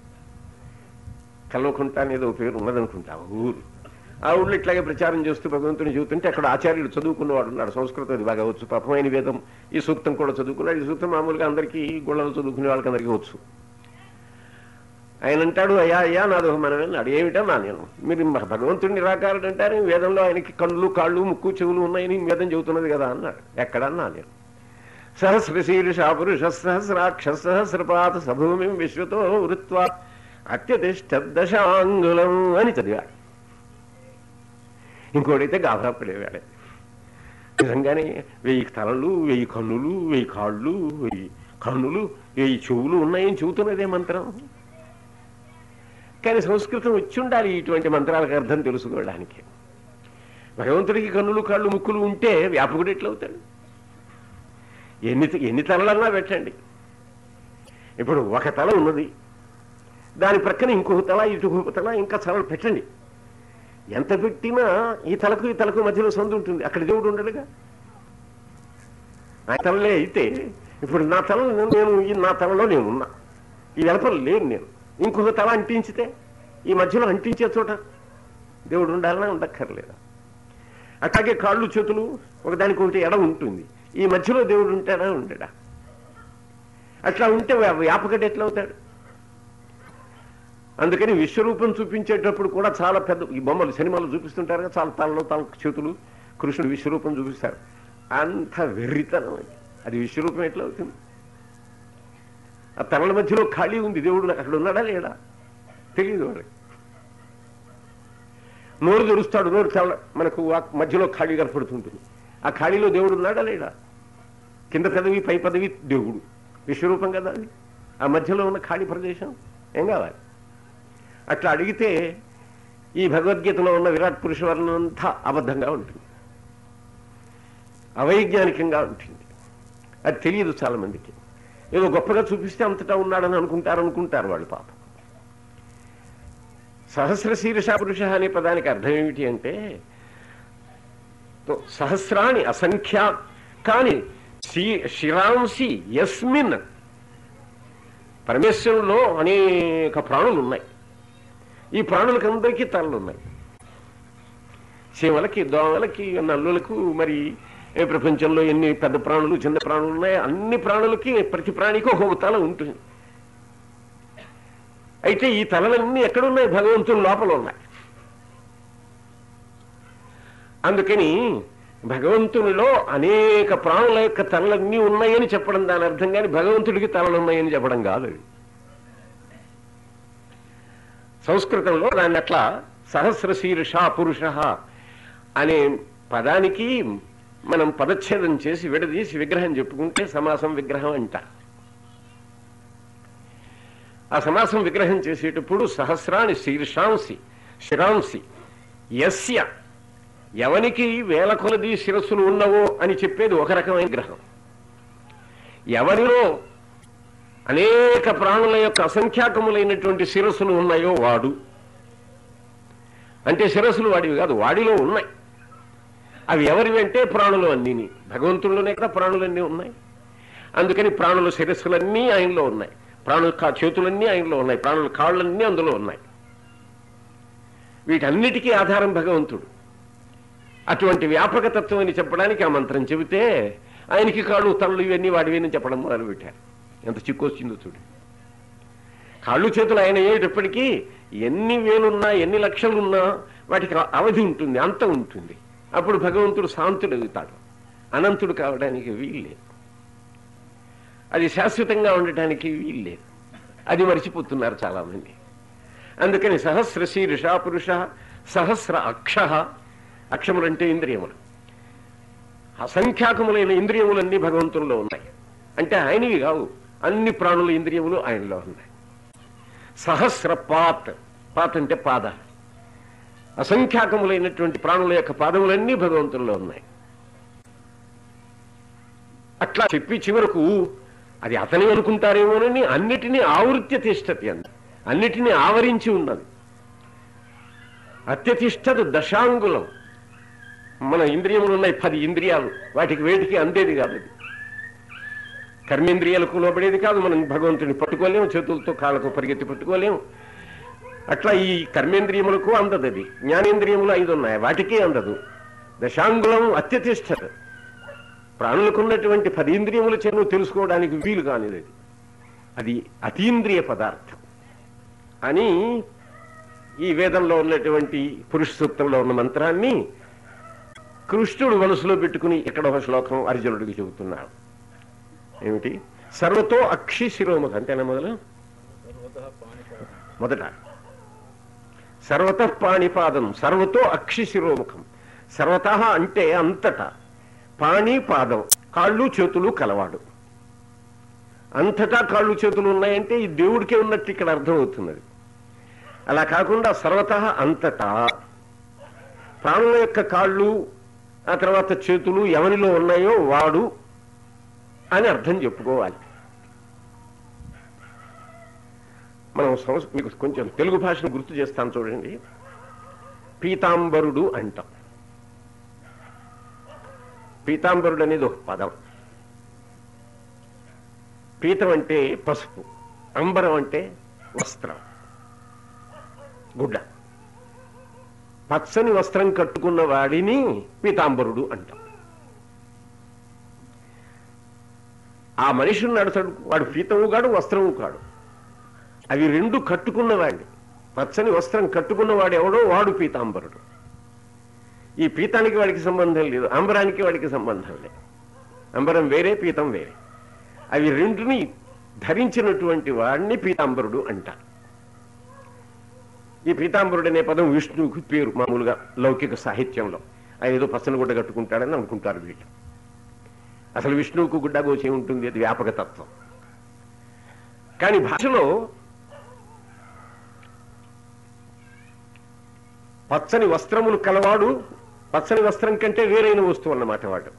కల్వకుంట అనేది ఒక పేరు ఉన్నదనుకుంటా ఆ ఊరు ఆ ఊళ్ళో ఇట్లాగే ప్రచారం చేస్తూ భగవంతుని చెబుతుంటే అక్కడ ఆచార్యుడు చదువుకున్నవాడు ఉన్నాడు సంస్కృతం అది బాగా వచ్చు పాపమైన వేదం ఈ సూక్తం కూడా చదువుకున్నాడు ఈ సూక్తం మామూలుగా అందరికీ గుళ్ళలో చదువుకునే వాళ్ళకి అందరికీ వచ్చు ఆయన అంటాడు అయ్యా అయ్యా నాది ఒక మనమే అన్నాడు ఏమిటన్నా నేను మీరు మ- భగవంతుడిని నిరాకారుడు అంటారు వేదంలో ఆయనకి కళ్ళు కాళ్ళు ముక్కు చెవులు ఉన్నాయని వేదం చెబుతున్నది కదా అన్నాడు ఎక్కడన్నా నేను సహస్ర శీర్ష పురుష సహస్రాక్ష సహస్రపాత సభూమి విశ్వతో వృత్వ అత్యతిష్ట దశాంగులం అని చదివాడు ఇంకోడైతే గాభరా పడేవాడే నిజంగానే వెయ్యి తలలు వెయ్యి కన్నులు వెయ్యి కాళ్ళు వెయ్యి కన్నులు వెయ్యి చెవులు ఉన్నాయని చెబుతున్నదే మంత్రం కానీ సంస్కృతం వచ్చి ఉండాలి ఇటువంటి మంత్రాలకు అర్థం తెలుసుకోవడానికి భగవంతుడికి కన్నులు కాళ్ళు ముక్కులు ఉంటే వ్యాపకుడు ఎట్లవుతాడు ఎన్ని ఎన్ని తలలన్నా పెట్టండి ఇప్పుడు ఒక తల ఉన్నది దాని ప్రక్కన ఇంకొక తల ఇటు తల ఇంకా తలలు పెట్టండి ఎంత పెట్టినా ఈ తలకు ఈ తలకు మధ్యలో సందు ఉంటుంది అక్కడ దేవుడు ఉండడుగా ఆ తలలే అయితే ఇప్పుడు నా తల నేను ఈ నా తలలో నేను ఉన్నా ఈ వెలపలు లేను నేను ఇంకొక తల అంటించితే ఈ మధ్యలో అంటించే చోట దేవుడు ఉండాలన్నా ఉండక్కర్లేదా అట్లాగే కాళ్ళు చేతులు ఒకదానికి ఒకటి ఎడ ఉంటుంది ఈ మధ్యలో దేవుడు ఉంటాడా ఉండడా అట్లా ఉంటే వ్యాప- వ్యాపకుడు ఎట్లా అవుతాడు అందుకని విశ్వరూపం చూపించేటప్పుడు కూడా చాలా పెద్ద ఈ బొమ్మలు సినిమాలు చూపిస్తుంటారు కదా చాలా తలలో తల చేతులు కృష్ణుడు విశ్వరూపం చూపిస్తారు అంత వెర్రితనం అది అది విశ్వరూపం ఎట్లా అవుతుంది ఆ తలల మధ్యలో ఖాళీ ఉంది దేవుడు అక్కడ ఉన్నాడా లేడా తెలియదు వాళ్ళకి నోరు తెరుస్తాడు నోరు తెల్ల మనకు ఆ మధ్యలో ఖాళీ కనపడుతుంటుంది ఆ ఖాళీలో దేవుడు ఉన్నాడా లేడా కింద పదవి పై పదవి దేవుడు విశ్వరూపం కదా అది ఆ మధ్యలో ఉన్న ఖాళీ ప్రదేశం ఏం కావాలి అట్లా అడిగితే ఈ భగవద్గీతలో ఉన్న విరాట్ పురుష వర్ణన అంతా అబద్ధంగా ఉంటుంది అవైజ్ఞానికంగా ఉంటుంది అది తెలియదు చాలా మందికి ఏదో గొప్పగా చూపిస్తే అంతటా ఉన్నాడని అనుకుంటారు అనుకుంటారు వాళ్ళు పాపం సహస్ర శీర్ష పురుష అనే పదానికి అర్థం ఏమిటి అంటే తో సహస్రాణి అసంఖ్యా కాని శీ- శిరాంసి యస్మిన్ పరమేశ్వరులో అనేక ప్రాణులు ఉన్నాయి ఈ ప్రాణులకందరికీ తలలు ఉన్నాయి చీమలకి దోమలకి నల్లులకు మరి ఏ ప్రపంచంలో ఎన్ని పెద్ద ప్రాణులు చిన్న ప్రాణులు ఉన్నాయి అన్ని ప్రాణులకి ప్రతి ప్రాణికి ఒక తల ఉంటుంది అయితే ఈ తలలన్నీ ఎక్కడున్నాయి భగవంతుని లోపల ఉన్నాయి అందుకని భగవంతునిలో అనేక ప్రాణుల యొక్క తలలన్నీ ఉన్నాయని చెప్పడం దాని అర్థం కానీ భగవంతుడికి తలలు ఉన్నాయని చెప్పడం కాదు సంస్కృతంలో దాన్ని అట్లా సహస్ర శీర్ష పురుష అనే పదానికి మనం పదచ్ఛేదం చేసి విడదీసి విగ్రహం చెప్పుకుంటే సమాసం విగ్రహం అంటారు ఆ సమాసం విగ్రహం చేసేటప్పుడు సహస్రాన్ని శీర్షాంసి శిరాంసి యస్య ఎవనికి వేల కొలది శిరస్సులు ఉన్నవో అని చెప్పేది ఒక రకమైన గ్రహం ఎవరిలో అనేక ప్రాణుల యొక్క అసంఖ్యాకములైనటువంటి శిరస్సులు ఉన్నాయో వాడు అంటే శిరస్సులు వాడివి కాదు వాడిలో ఉన్నాయి అవి ఎవరివి అంటే ప్రాణులు అన్నీని భగవంతుల్లోనే కదా ప్రాణులన్నీ ఉన్నాయి అందుకని ప్రాణుల శిరస్సులన్నీ ఆయనలో ఉన్నాయి ప్రాణుల కా- చేతులన్నీ ఆయనలో ఉన్నాయి ప్రాణుల కాళ్ళన్నీ అందులో ఉన్నాయి వీటన్నిటికీ ఆధారం భగవంతుడు అటువంటి వ్యాపక తత్వం అని చెప్పడానికి ఆ మంత్రం చెబితే ఆయనకి కాళ్ళు తలలు ఇవన్నీ వాడివేనని చెప్పడం మొదలుపెట్టారు ఎంత చిక్కు వచ్చిందో చూడు కాళ్ళు చేతులు ఆయన అయ్యేటప్పటికీ ఎన్ని వేలున్నా ఎన్ని లక్షలున్నా వాటికి అవధి ఉంటుంది అంత ఉంటుంది అప్పుడు భగవంతుడు శాంతుడు అవుతాడు అనంతుడు కావడానికి వీల్లేదు అది శాశ్వతంగా ఉండటానికి వీల్లేదు అది మర్చిపోతున్నారు చాలామంది అందుకని సహస్ర శీర్ష పురుష సహస్ర అక్ష అక్షములంటే ఇంద్రియములు అసంఖ్యాకములైన ఇంద్రియములన్నీ భగవంతుల్లో ఉన్నాయి అంటే ఆయనవి కావు అన్ని ప్రాణుల ఇంద్రియములు ఆయనలో ఉన్నాయి సహస్ర పాత్ పాత్ అంటే పాద అసంఖ్యాకములైనటువంటి ప్రాణుల యొక్క పాదములన్నీ భగవంతుల్లో ఉన్నాయి అట్లా చెప్పి చివరకు అది అతని అనుకుంటారేమోనని అన్నిటినీ ఆవృత్య తిష్టతి అంది అన్నిటినీ ఆవరించి ఉన్నది అత్యతిష్టదు దశాంగులం మన ఇంద్రియములు ఉన్నాయి పది ఇంద్రియాలు వాటికి వేటికి అందేది కాదు అది కర్మేంద్రియాలకు లోబడేది కాదు మనం భగవంతుని పట్టుకోలేము చేతులతో కాళ్ళకు పరిగెత్తి పట్టుకోలేము అట్లా ఈ కర్మేంద్రియములకు అందదు అది జ్ఞానేంద్రియములు ఐదు ఉన్నాయి వాటికే అందదు దశాంగులం అత్యతిష్టత ప్రాణులకు ఉన్నటువంటి పది ఇంద్రియముల చెను తెలుసుకోవడానికి వీలు కానిది అది అది అతీంద్రియ పదార్థం అని ఈ వేదంలో ఉన్నటువంటి పురుష సూక్తంలో ఉన్న మంత్రాన్ని కృష్ణుడు మనసులో పెట్టుకుని ఇక్కడ ఒక శ్లోకం అర్జునుడికి చెబుతున్నాడు ఏమిటి సర్వతో అక్షి శిరోముఖ అంతేనా మొదలు సర్వతః పాణిపాదం మొదట సర్వత పాణిపాదం సర్వతో అక్షి శిరోముఖం సర్వత అంటే అంతటా పాణి పాదం కాళ్ళు చేతులు కలవాడు అంతటా కాళ్ళు చేతులు ఉన్నాయంటే ఈ దేవుడికే ఉన్నట్టు ఇక్కడ అర్థమవుతున్నది అలా కాకుండా సర్వత అంతటా ప్రాణుల యొక్క కాళ్ళు ఆ తర్వాత చేతులు ఎవరిలో ఉన్నాయో వాడు అని అర్థం చెప్పుకోవాలి మనం సంస్- మీకు కొంచెం తెలుగు భాషను గుర్తు చేస్తాను చూడండి పీతాంబరుడు అంటాం పీతాంబరుడు అనేది ఒక పదం పీతం అంటే పసుపు అంబరం అంటే వస్త్రం గుడ్డ పచ్చని వస్త్రం కట్టుకున్న వాడిని పీతాంబరుడు అంటాం ఆ మనిషి ఉన్నాడు చూడు, వాడు పీతము కాడు వస్త్రము కాడు అవి రెండు కట్టుకున్నవాడిని పచ్చని వస్త్రం కట్టుకున్నవాడు ఎవడో వాడు పీతాంబరుడు ఈ పీతానికి వాడికి సంబంధం లేదు అంబరానికి వాడికి సంబంధం లేదు అంబరం వేరే పీతం వేరే అవి రెండుని ధరించినటువంటి వాడిని పీతాంబరుడు అంటారు ఈ పీతాంబరుడు అనే పదం విష్ణువుకి పేరు మామూలుగా లౌకిక సాహిత్యంలో ఆయన ఏదో పచ్చని గుడ్డ కట్టుకుంటాడని అనుకుంటారు వీళ్ళు అసలు విష్ణువుకు గుడ్డ గోచే ఉంటుంది అది వ్యాపక తత్వం కానీ భాషలో పచ్చని వస్త్రములు కలవాడు పచ్చని వస్త్రం కంటే వేరైన వస్తువు అన్నమాట వాడు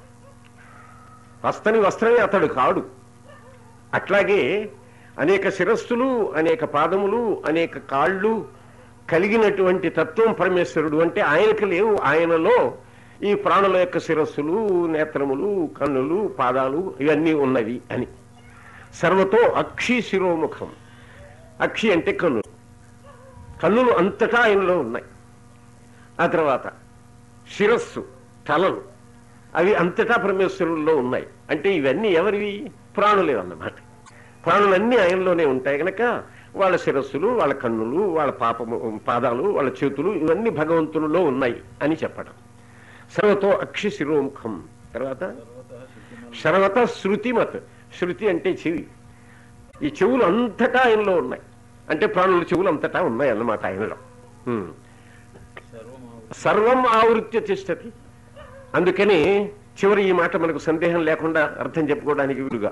పచ్చని వస్త్రమే అతడు కాడు అట్లాగే అనేక శిరస్సులు అనేక పాదములు అనేక కాళ్ళు కలిగినటువంటి తత్వం పరమేశ్వరుడు అంటే ఆయనకు లేవు ఆయనలో ఈ ప్రాణుల యొక్క శిరస్సులు నేత్రములు కన్నులు పాదాలు ఇవన్నీ ఉన్నవి అని సర్వతో అక్షి శిరోముఖం అక్షి అంటే కన్నులు కన్నులు అంతటా ఆయనలో ఉన్నాయి ఆ తర్వాత శిరస్సు తలలు అవి అంతటా పరమేశ్వరుల్లో ఉన్నాయి అంటే ఇవన్నీ ఎవరివి ప్రాణులే అన్నమాట ప్రాణులన్నీ ఆయనలోనే ఉంటాయి కనుక వాళ్ళ శిరస్సులు వాళ్ళ కన్నులు వాళ్ళ పాపము పాదాలు వాళ్ళ చేతులు ఇవన్నీ భగవంతునిలో ఉన్నాయి అని చెప్పడం సర్వతో అక్షి శిరోముఖం తర్వాత సర్వత శృతిమత్ శృతి అంటే చెవి ఈ చెవులు అంతటా ఆయనలో ఉన్నాయి అంటే ప్రాణుల చెవులు అంతటా ఉన్నాయి అన్నమాట ఆయనలో ఉమ్. సర్వమావు సర్వం ఆవృత్య తిష్టతి అందుకని చివరి ఈ మాట మనకు సందేహం లేకుండా అర్థం చెప్పుకోవడానికి వీలుగా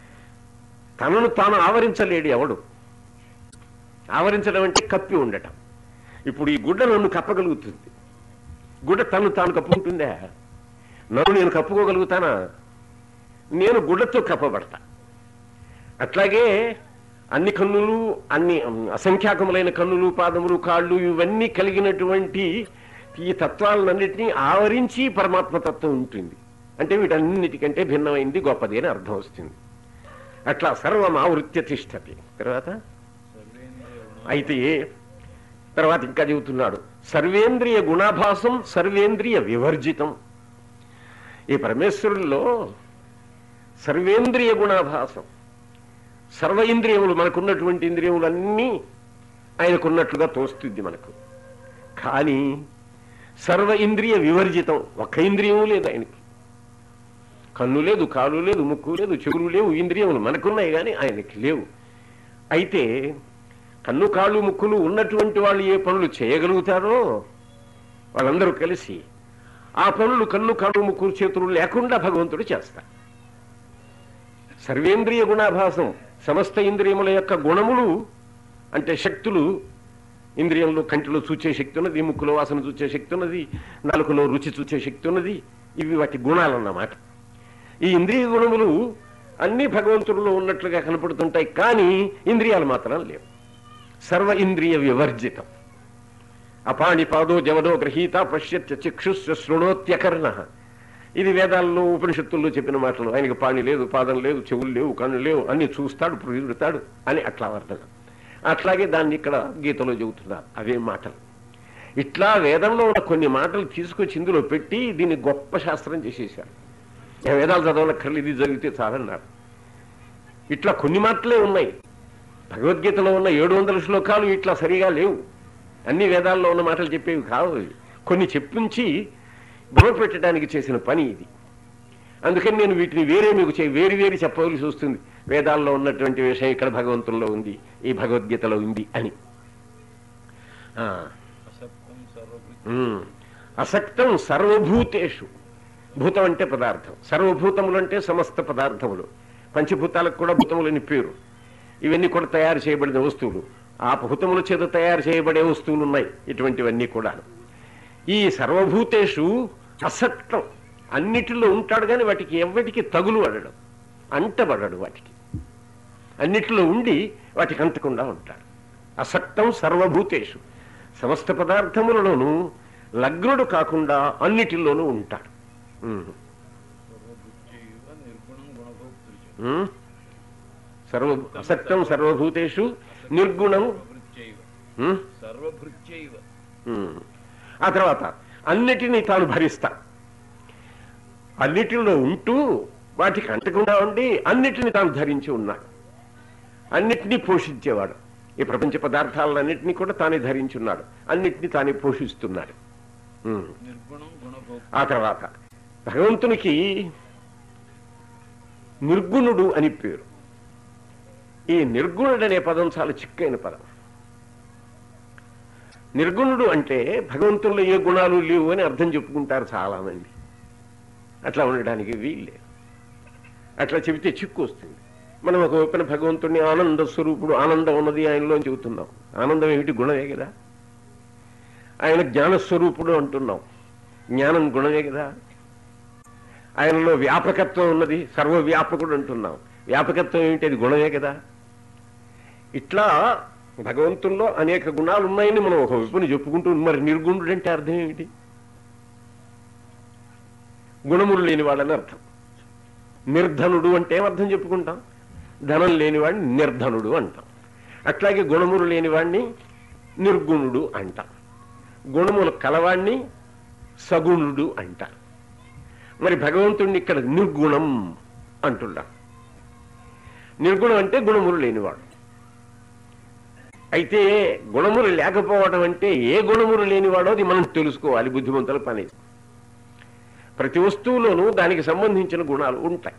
తనను తాను ఆవరించలేడు ఎవడు ఆవరించడం అంటే కప్పి ఉండటం ఇప్పుడు ఈ గుడ్డ నన్ను కప్పగలుగుతుంది గుడ్డ తను తాను కప్పుకుంటుందా నన్ను నేను కప్పుకోగలుగుతానా నేను గుడ్డతో కప్పబడతా అట్లాగే అన్ని కన్నులు అన్ని అసంఖ్యాకములైన కన్నులు పాదములు కాళ్ళు ఇవన్నీ కలిగినటువంటి ఈ తత్వాలన్నింటినీ ఆవరించి పరమాత్మ తత్వం ఉంటుంది అంటే వీటన్నిటికంటే భిన్నమైంది గొప్పది అని అర్థం వస్తుంది అట్లా సర్వం ఆవృత్య తిష్టతి తర్వాత సర్వేంద్రియ గుణ అయితే తర్వాత ఇంకా చెబుతున్నాడు సర్వేంద్రియ గుణాభాసం సర్వేంద్రియ వివర్జితం ఈ పరమేశ్వరుల్లో సర్వేంద్రియ గుణాభాసం సర్వ ఇంద్రియములు మనకున్నటువంటి ఇంద్రియములన్నీ ఆయనకున్నట్లుగా తోస్తుంది మనకు కానీ సర్వ ఇంద్రియ వివర్జితం ఒక్క ఇంద్రియము లేదు ఆయనకి కన్ను లేదు కాలు లేదు ముక్కు లేదు చెవులు లేవు ఇంద్రియములు మనకున్నాయి కానీ ఆయనకి లేవు అయితే కన్ను కాళ్ళు ముక్కులు ఉన్నటువంటి వాళ్ళు ఏ పనులు చేయగలుగుతారో వాళ్ళందరూ కలిసి ఆ పనులు కన్ను కాళ్ళు ముక్కులు చేతులు లేకుండా భగవంతుడు చేస్తారు సర్వేంద్రియ గుణాభాసం సమస్త ఇంద్రియముల యొక్క గుణములు అంటే శక్తులు ఇంద్రియంలో కంటిలో చూచే శక్తి ఉన్నది ముక్కులో వాసన చూచే శక్తి ఉన్నది నాలుకలో రుచి చూచే శక్తి ఉన్నది ఇవి వాటి గుణాలు అన్నమాట ఈ ఇంద్రియ గుణములు అన్ని భగవంతుడిలో ఉన్నట్లుగా కనపడుతుంటాయి కానీ ఇంద్రియాలు మాత్రం లేవు సర్వ ఇంద్రియ వివర్జితం అపాణి పాదో జవదో గ్రహీత పశ్యత్య చిక్షుస్య శృణోత్యకర్ణ ఇది వేదాల్లో ఉపనిషత్తుల్లో చెప్పిన మాటలు ఆయనకి పాణి లేదు పాదం లేదు చెవులు లేవు కళ్ళు లేవు అన్ని చూస్తాడు పురుగుతాడు అని అట్లా అర్థం అట్లాగే దాన్ని ఇక్కడ గీతలో చెబుతున్నారు అవే మాటలు ఇట్లా వేదంలో ఉన్న కొన్ని మాటలు తీసుకొచ్చి ఇందులో పెట్టి దీన్ని గొప్ప శాస్త్రం చేసేశారు ఏ వేదాలు చదవనక్కర్లేదు ఇది జరిగితే చాలన్నారు ఇట్లా కొన్ని మాటలే ఉన్నాయి భగవద్గీతలో ఉన్న ఏడు వందల శ్లోకాలు ఇట్లా సరిగా లేవు అన్ని వేదాల్లో ఉన్న మాటలు చెప్పేవి కావు ఇవి. కొన్ని చెప్పించి పెట్టడానికి చేసిన పని ఇది అందుకని నేను వీటిని వేరే మీకు చే వేరు వేరు చెప్పవలసి వస్తుంది వేదాల్లో ఉన్నటువంటి విషయం ఇక్కడ భగవంతుల్లో ఉంది ఈ భగవద్గీతలో ఉంది అని ఆ, అసక్తం సర్వభృతి ఉమ్. అసక్తం సర్వభూతేషు భూతం అంటే పదార్థం సర్వభూతములు అంటే సమస్త పదార్థములు పంచభూతాలకు కూడా భూతములని పేరు ఇవన్నీ కూడా తయారు చేయబడిన వస్తువులు ఆ భూతముల చేత తయారు చేయబడే వస్తువులు ఉన్నాయి ఇటువంటివన్నీ కూడా ఈ సర్వభూతేషు అసక్తం అన్నిటిలో ఉంటాడు కానీ వాటికి ఎవటికి తగులు పడడం అంటబడడు వాటికి అన్నిటిలో ఉండి వాటికి అంటకుండా ఉంటాడు అసక్తం సర్వభూతేషు సమస్త పదార్థములలోనూ లగ్నుడు కాకుండా అన్నిటిలోనూ ఉంటాడు ఉమ్. సర్వభృత్యైవ నిర్గుణం గుణభోక్తృ ఉమ్. సర్వ అసక్తం సర్వభూతేషు నిర్గుణం సర్వభృత్యైవ ఉమ్. సర్వభృత్యైవ ఉమ్. ఆ తర్వాత అన్నిటినీ తాను భరిస్తాడు అన్నిటిలో ఉంటూ వాటికి అంటకుండా ఉండి అన్నిటిని తాను ధరించి ఉన్నాడు అన్నిటినీ పోషించేవాడు ఈ ప్రపంచ పదార్థాలన్నింటినీ కూడా తానే ధరించి ఉన్నాడు అన్నిటినీ తానే పోషిస్తున్నాడు ఉమ్. నిర్గుణం గుణభోక్తృ ఆ తర్వాత భగవంతునికి నిర్గుణుడు అని పేరు ఈ నిర్గుణుడు అనే పదం చాలా చిక్కైన పదం నిర్గుణుడు అంటే భగవంతుల్లో ఏ గుణాలు లేవు అని అర్థం చెప్పుకుంటారు చాలా మంది అట్లా ఉండడానికి వీళ్ళే అట్లా చెబితే చిక్కు వస్తుంది మనం ఒక వైపున భగవంతుడిని ఆనంద స్వరూపుడు ఆనందం ఉన్నది ఆయనలో అని చెబుతున్నాం ఆనందం ఏమిటి గుణమే కదా ఆయన జ్ఞానస్వరూపుడు అంటున్నాం జ్ఞానం గుణమే కదా ఆయనలో వ్యాపకత్వం ఉన్నది సర్వవ్యాపకుడు అంటున్నాం వ్యాపకత్వం ఏమిటి అది గుణమే కదా ఇట్లా భగవంతుల్లో అనేక గుణాలు ఉన్నాయని మనం ఒక వైపుని చెప్పుకుంటూ మరి నిర్గుణుడు అంటే అర్థం ఏమిటి గుణములు లేనివాడని అర్థం నిర్ధనుడు అంటే ఏమర్థం చెప్పుకుంటాం ధనం లేనివాడిని నిర్ధనుడు అంటాం అట్లాగే గుణములు లేనివాడిని నిర్గుణుడు అంటాం గుణములు కలవాణ్ణి సగుణుడు అంటారు మరి భగవంతుడిని ఇక్కడ నిర్గుణం అంటున్నా నిర్గుణం అంటే గుణములు లేనివాడు అయితే గుణములు లేకపోవడం అంటే ఏ గుణములు లేనివాడో అది మనం తెలుసుకోవాలి బుద్ధిమంతుల పని ప్రతి వస్తువులోనూ దానికి సంబంధించిన గుణాలు ఉంటాయి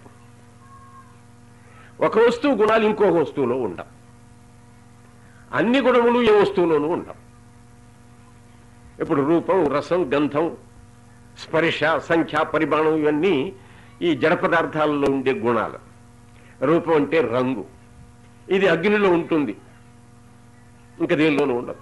ఒక వస్తువు గుణాలు ఇంకొక వస్తువులో ఉండవు అన్ని గుణములు ఏ వస్తువులోనూ ఉండవు ఇప్పుడు రూపం రసం గంధం స్పర్శ సంఖ్య పరిమాణం ఇవన్నీ ఈ జడ పదార్థాలలో ఉండే గుణాలు రూపం అంటే రంగు ఇది అగ్నిలో ఉంటుంది ఇంకా దేనిలోనూ ఉండదు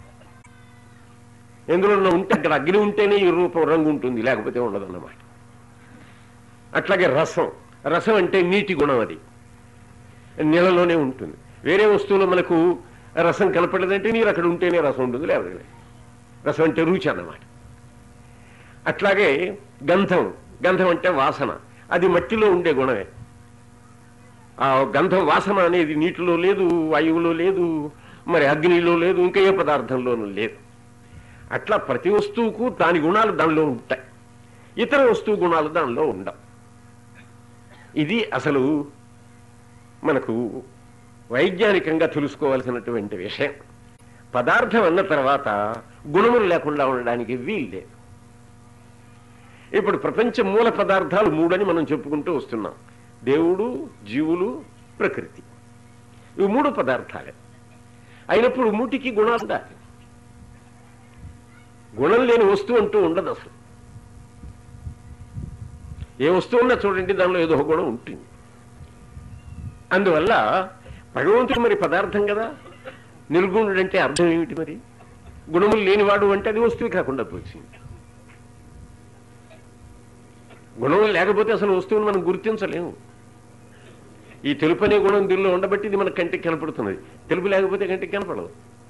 ఎందులో ఉంటే అక్కడ అగ్ని ఉంటేనే ఈ రూపం రంగు ఉంటుంది లేకపోతే ఉండదు అన్నమాట అట్లాగే రసం రసం అంటే నీటి గుణం అది నీళ్ళలోనే ఉంటుంది వేరే వస్తువులో మనకు రసం కనపడదంటే నీరు అక్కడ ఉంటేనే రసం ఉంటుంది లేకపోతే లేదు. రసం అంటే రుచి అన్నమాట అట్లాగే గంధం గంధం అంటే వాసన అది మట్టిలో ఉండే గుణమే ఆ గంధం వాసన అనేది నీటిలో లేదు వాయువులో లేదు మరి అగ్నిలో లేదు ఇంకా ఏ పదార్థంలోనూ లేదు అట్లా ప్రతి వస్తువుకు దాని గుణాలు దానిలో ఉంటాయి ఇతర వస్తువు గుణాలు దానిలో ఉండవు ఇది అసలు మనకు వైజ్ఞానికంగా తెలుసుకోవాల్సినటువంటి విషయం పదార్థం అన్న తర్వాత గుణములు లేకుండా ఉండడానికి వీల్లేదు ఇప్పుడు ప్రపంచ మూల పదార్థాలు మూడని మనం చెప్పుకుంటూ వస్తున్నాం దేవుడు జీవులు ప్రకృతి ఇవి మూడు పదార్థాలే అయినప్పుడు మూటికి గుణాలు ఉండాలి గుణం లేని వస్తువు అంటూ ఉండదు అసలు ఏ వస్తువు ఉన్నా చూడండి దానిలో ఏదో ఒక గుణం ఉంటుంది అందువల్ల భగవంతుడు మరి పదార్థం కదా నిర్గుణుడు అంటే అర్థం ఏమిటి మరి గుణములు లేనివాడు అంటే అది వస్తువు కాకుండా పోయింది గుణం లేకపోతే అసలు వస్తువుని మనం గుర్తించలేము ఈ తెలుపు అనే గుణం దీనిలో ఉండబట్టి ఇది మన కంటికి కనపడుతున్నది తెలుపు లేకపోతే కంటికి కనపడదు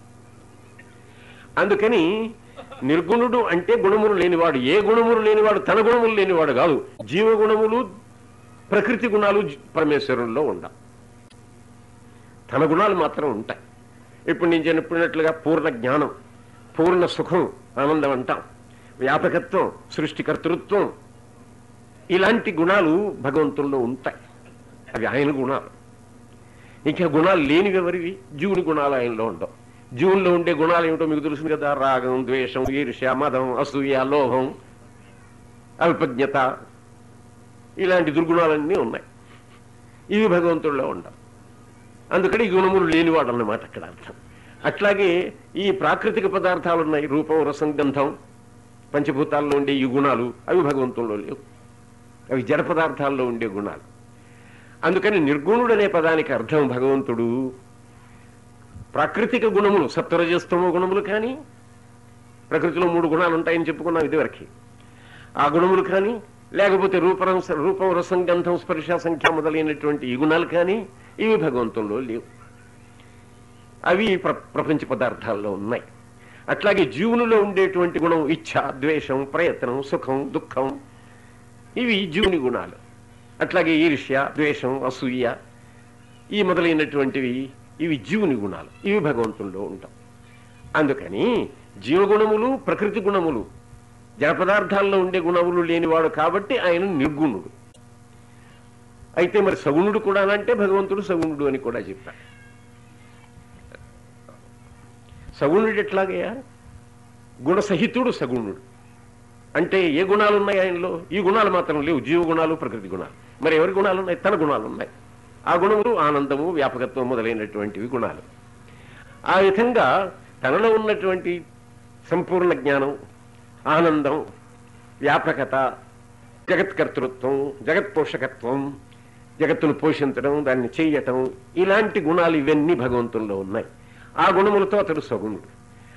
అందుకని నిర్గుణుడు అంటే గుణములు లేనివాడు ఏ గుణములు లేనివాడు తన గుణములు లేనివాడు కాదు జీవ గుణములు ప్రకృతి గుణాలు జీ- పరమేశ్వరుల్లో ఉండవు తన గుణాలు మాత్రం ఉంటాయి ఇప్పుడు నేను చెప్పినట్లుగా పూర్ణ జ్ఞానం పూర్ణ సుఖం ఆనందం అంటాం వ్యాపకత్వం సృష్టికర్తృత్వం ఇలాంటి గుణాలు భగవంతుల్లో ఉంటాయి అవి ఆయన గుణాలు ఇంకా గుణాలు లేనివి ఎవరివి జీవుని గుణాలు ఆయనలో ఉండవు జీవుల్లో ఉండే గుణాలు ఏమిటో మీకు తెలుసు కదా రాగం ద్వేషం ఈర్ష్య మదం అసూయ లోభం అల్పజ్ఞత ఇలాంటి దుర్గుణాలన్నీ ఉన్నాయి ఇవి భగవంతుల్లో ఉండవు అందుకని ఈ గుణములు లేనివాడు అన్నమాట అక్కడ అర్థం అట్లాగే ఈ ప్రాకృతిక పదార్థాలు ఉన్నాయి రూపం రసం గంధం పంచభూతాల్లో ఉండే ఈ గుణాలు అవి భగవంతుల్లో లేవు అవి జడ పదార్థాల్లో ఉండే గుణాలు అందుకని నిర్గుణుడు అనే పదానికి అర్థం భగవంతుడు ప్రాకృతిక గుణములు సత్వరజస్తమ గుణములు కానీ ప్రకృతిలో మూడు గుణాలు ఉంటాయని చెప్పుకున్నాం ఇదివరకు ఆ గుణములు కానీ లేకపోతే రూపరం రూపం రసం గంధం స్పర్శ సంఖ్య మొదలైనటువంటి ఈ గుణాలు కానీ ఇవి భగవంతుల్లో లేవు అవి ప్ర ప్రపంచ పదార్థాల్లో ఉన్నాయి అట్లాగే జీవునిలో ఉండేటువంటి గుణం ఇచ్ఛ ద్వేషం ప్రయత్నం సుఖం దుఃఖం ఇవి జీవుని గుణాలు అట్లాగే ఈర్ష్య ద్వేషం అసూయ ఈ మొదలైనటువంటివి ఇవి జీవుని గుణాలు ఇవి భగవంతుల్లో ఉంటాం అందుకని జీవగుణములు ప్రకృతి గుణములు జడ పదార్థాల్లో ఉండే గుణములు లేనివాడు కాబట్టి ఆయన నిర్గుణుడు అయితే మరి సగుణుడు కూడా అంటే భగవంతుడు సగుణుడు అని కూడా చెప్పాడు సగుణుడు ఎట్లాగయ్యా గుణసహితుడు సగుణుడు అంటే ఏ గుణాలు ఉన్నాయి ఆయనలో ఈ గుణాలు మాత్రం లేవు జీవ గుణాలు ప్రకృతి గుణాలు మరి ఎవరి గుణాలు ఉన్నాయి తన గుణాలు ఉన్నాయి ఆ గుణములు ఆనందము వ్యాపకత్వం మొదలైనటువంటివి గుణాలు ఆ విధంగా తనలో ఉన్నటువంటి సంపూర్ణ జ్ఞానం ఆనందం వ్యాపకత జగత్కర్తృత్వం జగత్పోషకత్వం జగత్తును పోషించడం దాన్ని చెయ్యటం ఇలాంటి గుణాలు ఇవన్నీ భగవంతుల్లో ఉన్నాయి ఆ గుణములతో అతడు సగుణుడు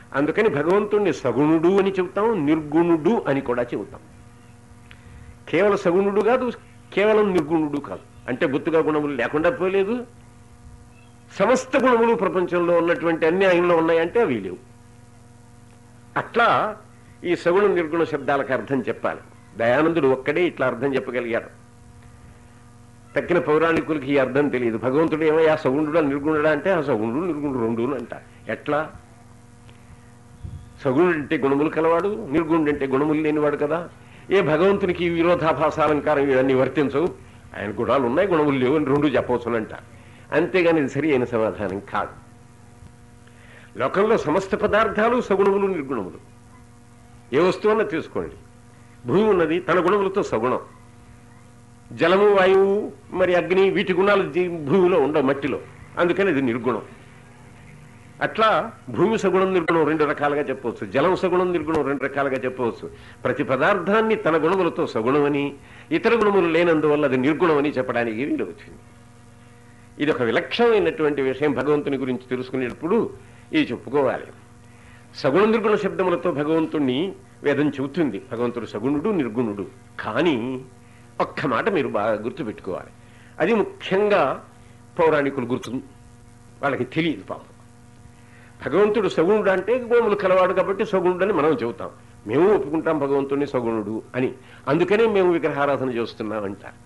అందుకని భగవంతుణ్ణి సగుణుడు అని చెబుతాం నిర్గుణుడు అని కూడా చెబుతాం కేవలం సగుణుడు కాదు కేవలం నిర్గుణుడు కాదు అంటే గుర్తుగా గుణములు లేకుండా పోలేదు సమస్త గుణములు ప్రపంచంలో ఉన్నటువంటి అన్ని ఆయనలో ఉన్నాయంటే అవి లేవు అట్లా ఈ సగుణ నిర్గుణ శబ్దాలకు అర్థం చెప్పాలి దయానందుడు ఒక్కడే ఇట్లా అర్థం చెప్పగలిగాడు తక్కిన పౌరాణికులకి ఈ అర్థం తెలియదు భగవంతుడు ఏమయ్యా సగుణుడా నిర్గుణుడా అంటే ఆ సగుణుడు నిర్గుణుడు రెండు అంట ఎట్లా సగుణుడు అంటే గుణములు కలవాడు నిర్గుణుడు అంటే గుణములు లేనివాడు కదా ఏ భగవంతునికి ఈ విరోధాభాసాలంకారం ఇవన్నీ వర్తించవు ఆయన గుణాలు ఉన్నాయి గుణములు లేవు అని రెండు చెప్పవచ్చునంట అంతేగాని ఇది సరి అయిన సమాధానం కాదు లోకంలో సమస్త పదార్థాలు సగుణములు నిర్గుణములు ఏ వస్తువన్నా తీసుకోండి భూమి ఉన్నది తన గుణములతో సగుణం జలము వాయువు మరి అగ్ని వీటి గుణాలు జీ- భూమిలో ఉండవు మట్టిలో అందుకని ఇది నిర్గుణం అట్లా భూమి సగుణం నిర్గుణం రెండు రకాలుగా చెప్పవచ్చు జలం సగుణం నిర్గుణం రెండు రకాలుగా చెప్పవచ్చు ప్రతి పదార్థాన్ని తన గుణములతో సగుణమని ఇతర గుణములు లేనందువల్ల అది నిర్గుణమని చెప్పడానికి వీలు వచ్చింది ఇది ఒక విలక్షణమైనటువంటి విషయం భగవంతుని గురించి తెలుసుకునేటప్పుడు ఇది చెప్పుకోవాలి సగుణ నిర్గుణ శబ్దములతో భగవంతుణ్ణి వేదం చెబుతుంది భగవంతుడు సగుణుడు నిర్గుణుడు కానీ ఒక్క మాట మీరు బాగా గుర్తుపెట్టుకోవాలి అది ముఖ్యంగా పౌరాణికులు గుర్తు వాళ్ళకి తెలియదు పాపం భగవంతుడు సగుణుడు అంటే గోములు కలవాడు కాబట్టి సగుణుడు అని మనం చెబుతాం మేము ఒప్పుకుంటాం భగవంతుడిని సగుణుడు అని అందుకనే మేము విగ్రహారాధన చేస్తున్నాం అంటారు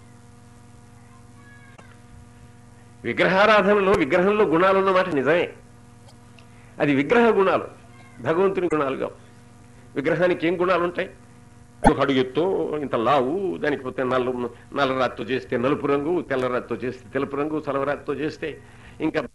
విగ్రహారాధనలో విగ్రహంలో గుణాలు ఉన్నమాట నిజమే అది విగ్రహ గుణాలు భగవంతుని గుణాలుగా విగ్రహానికి ఏం గుణాలు ఉంటాయి ఒక అడుగు ఎత్తు ఇంత లావు దానికి పోతే నల్ల నల్ల రాతితో చేస్తే నలుపు రంగు తెల్ల రాతితో చేస్తే తెలుపు రంగు చలవ రాతితో చేస్తే ఇంకా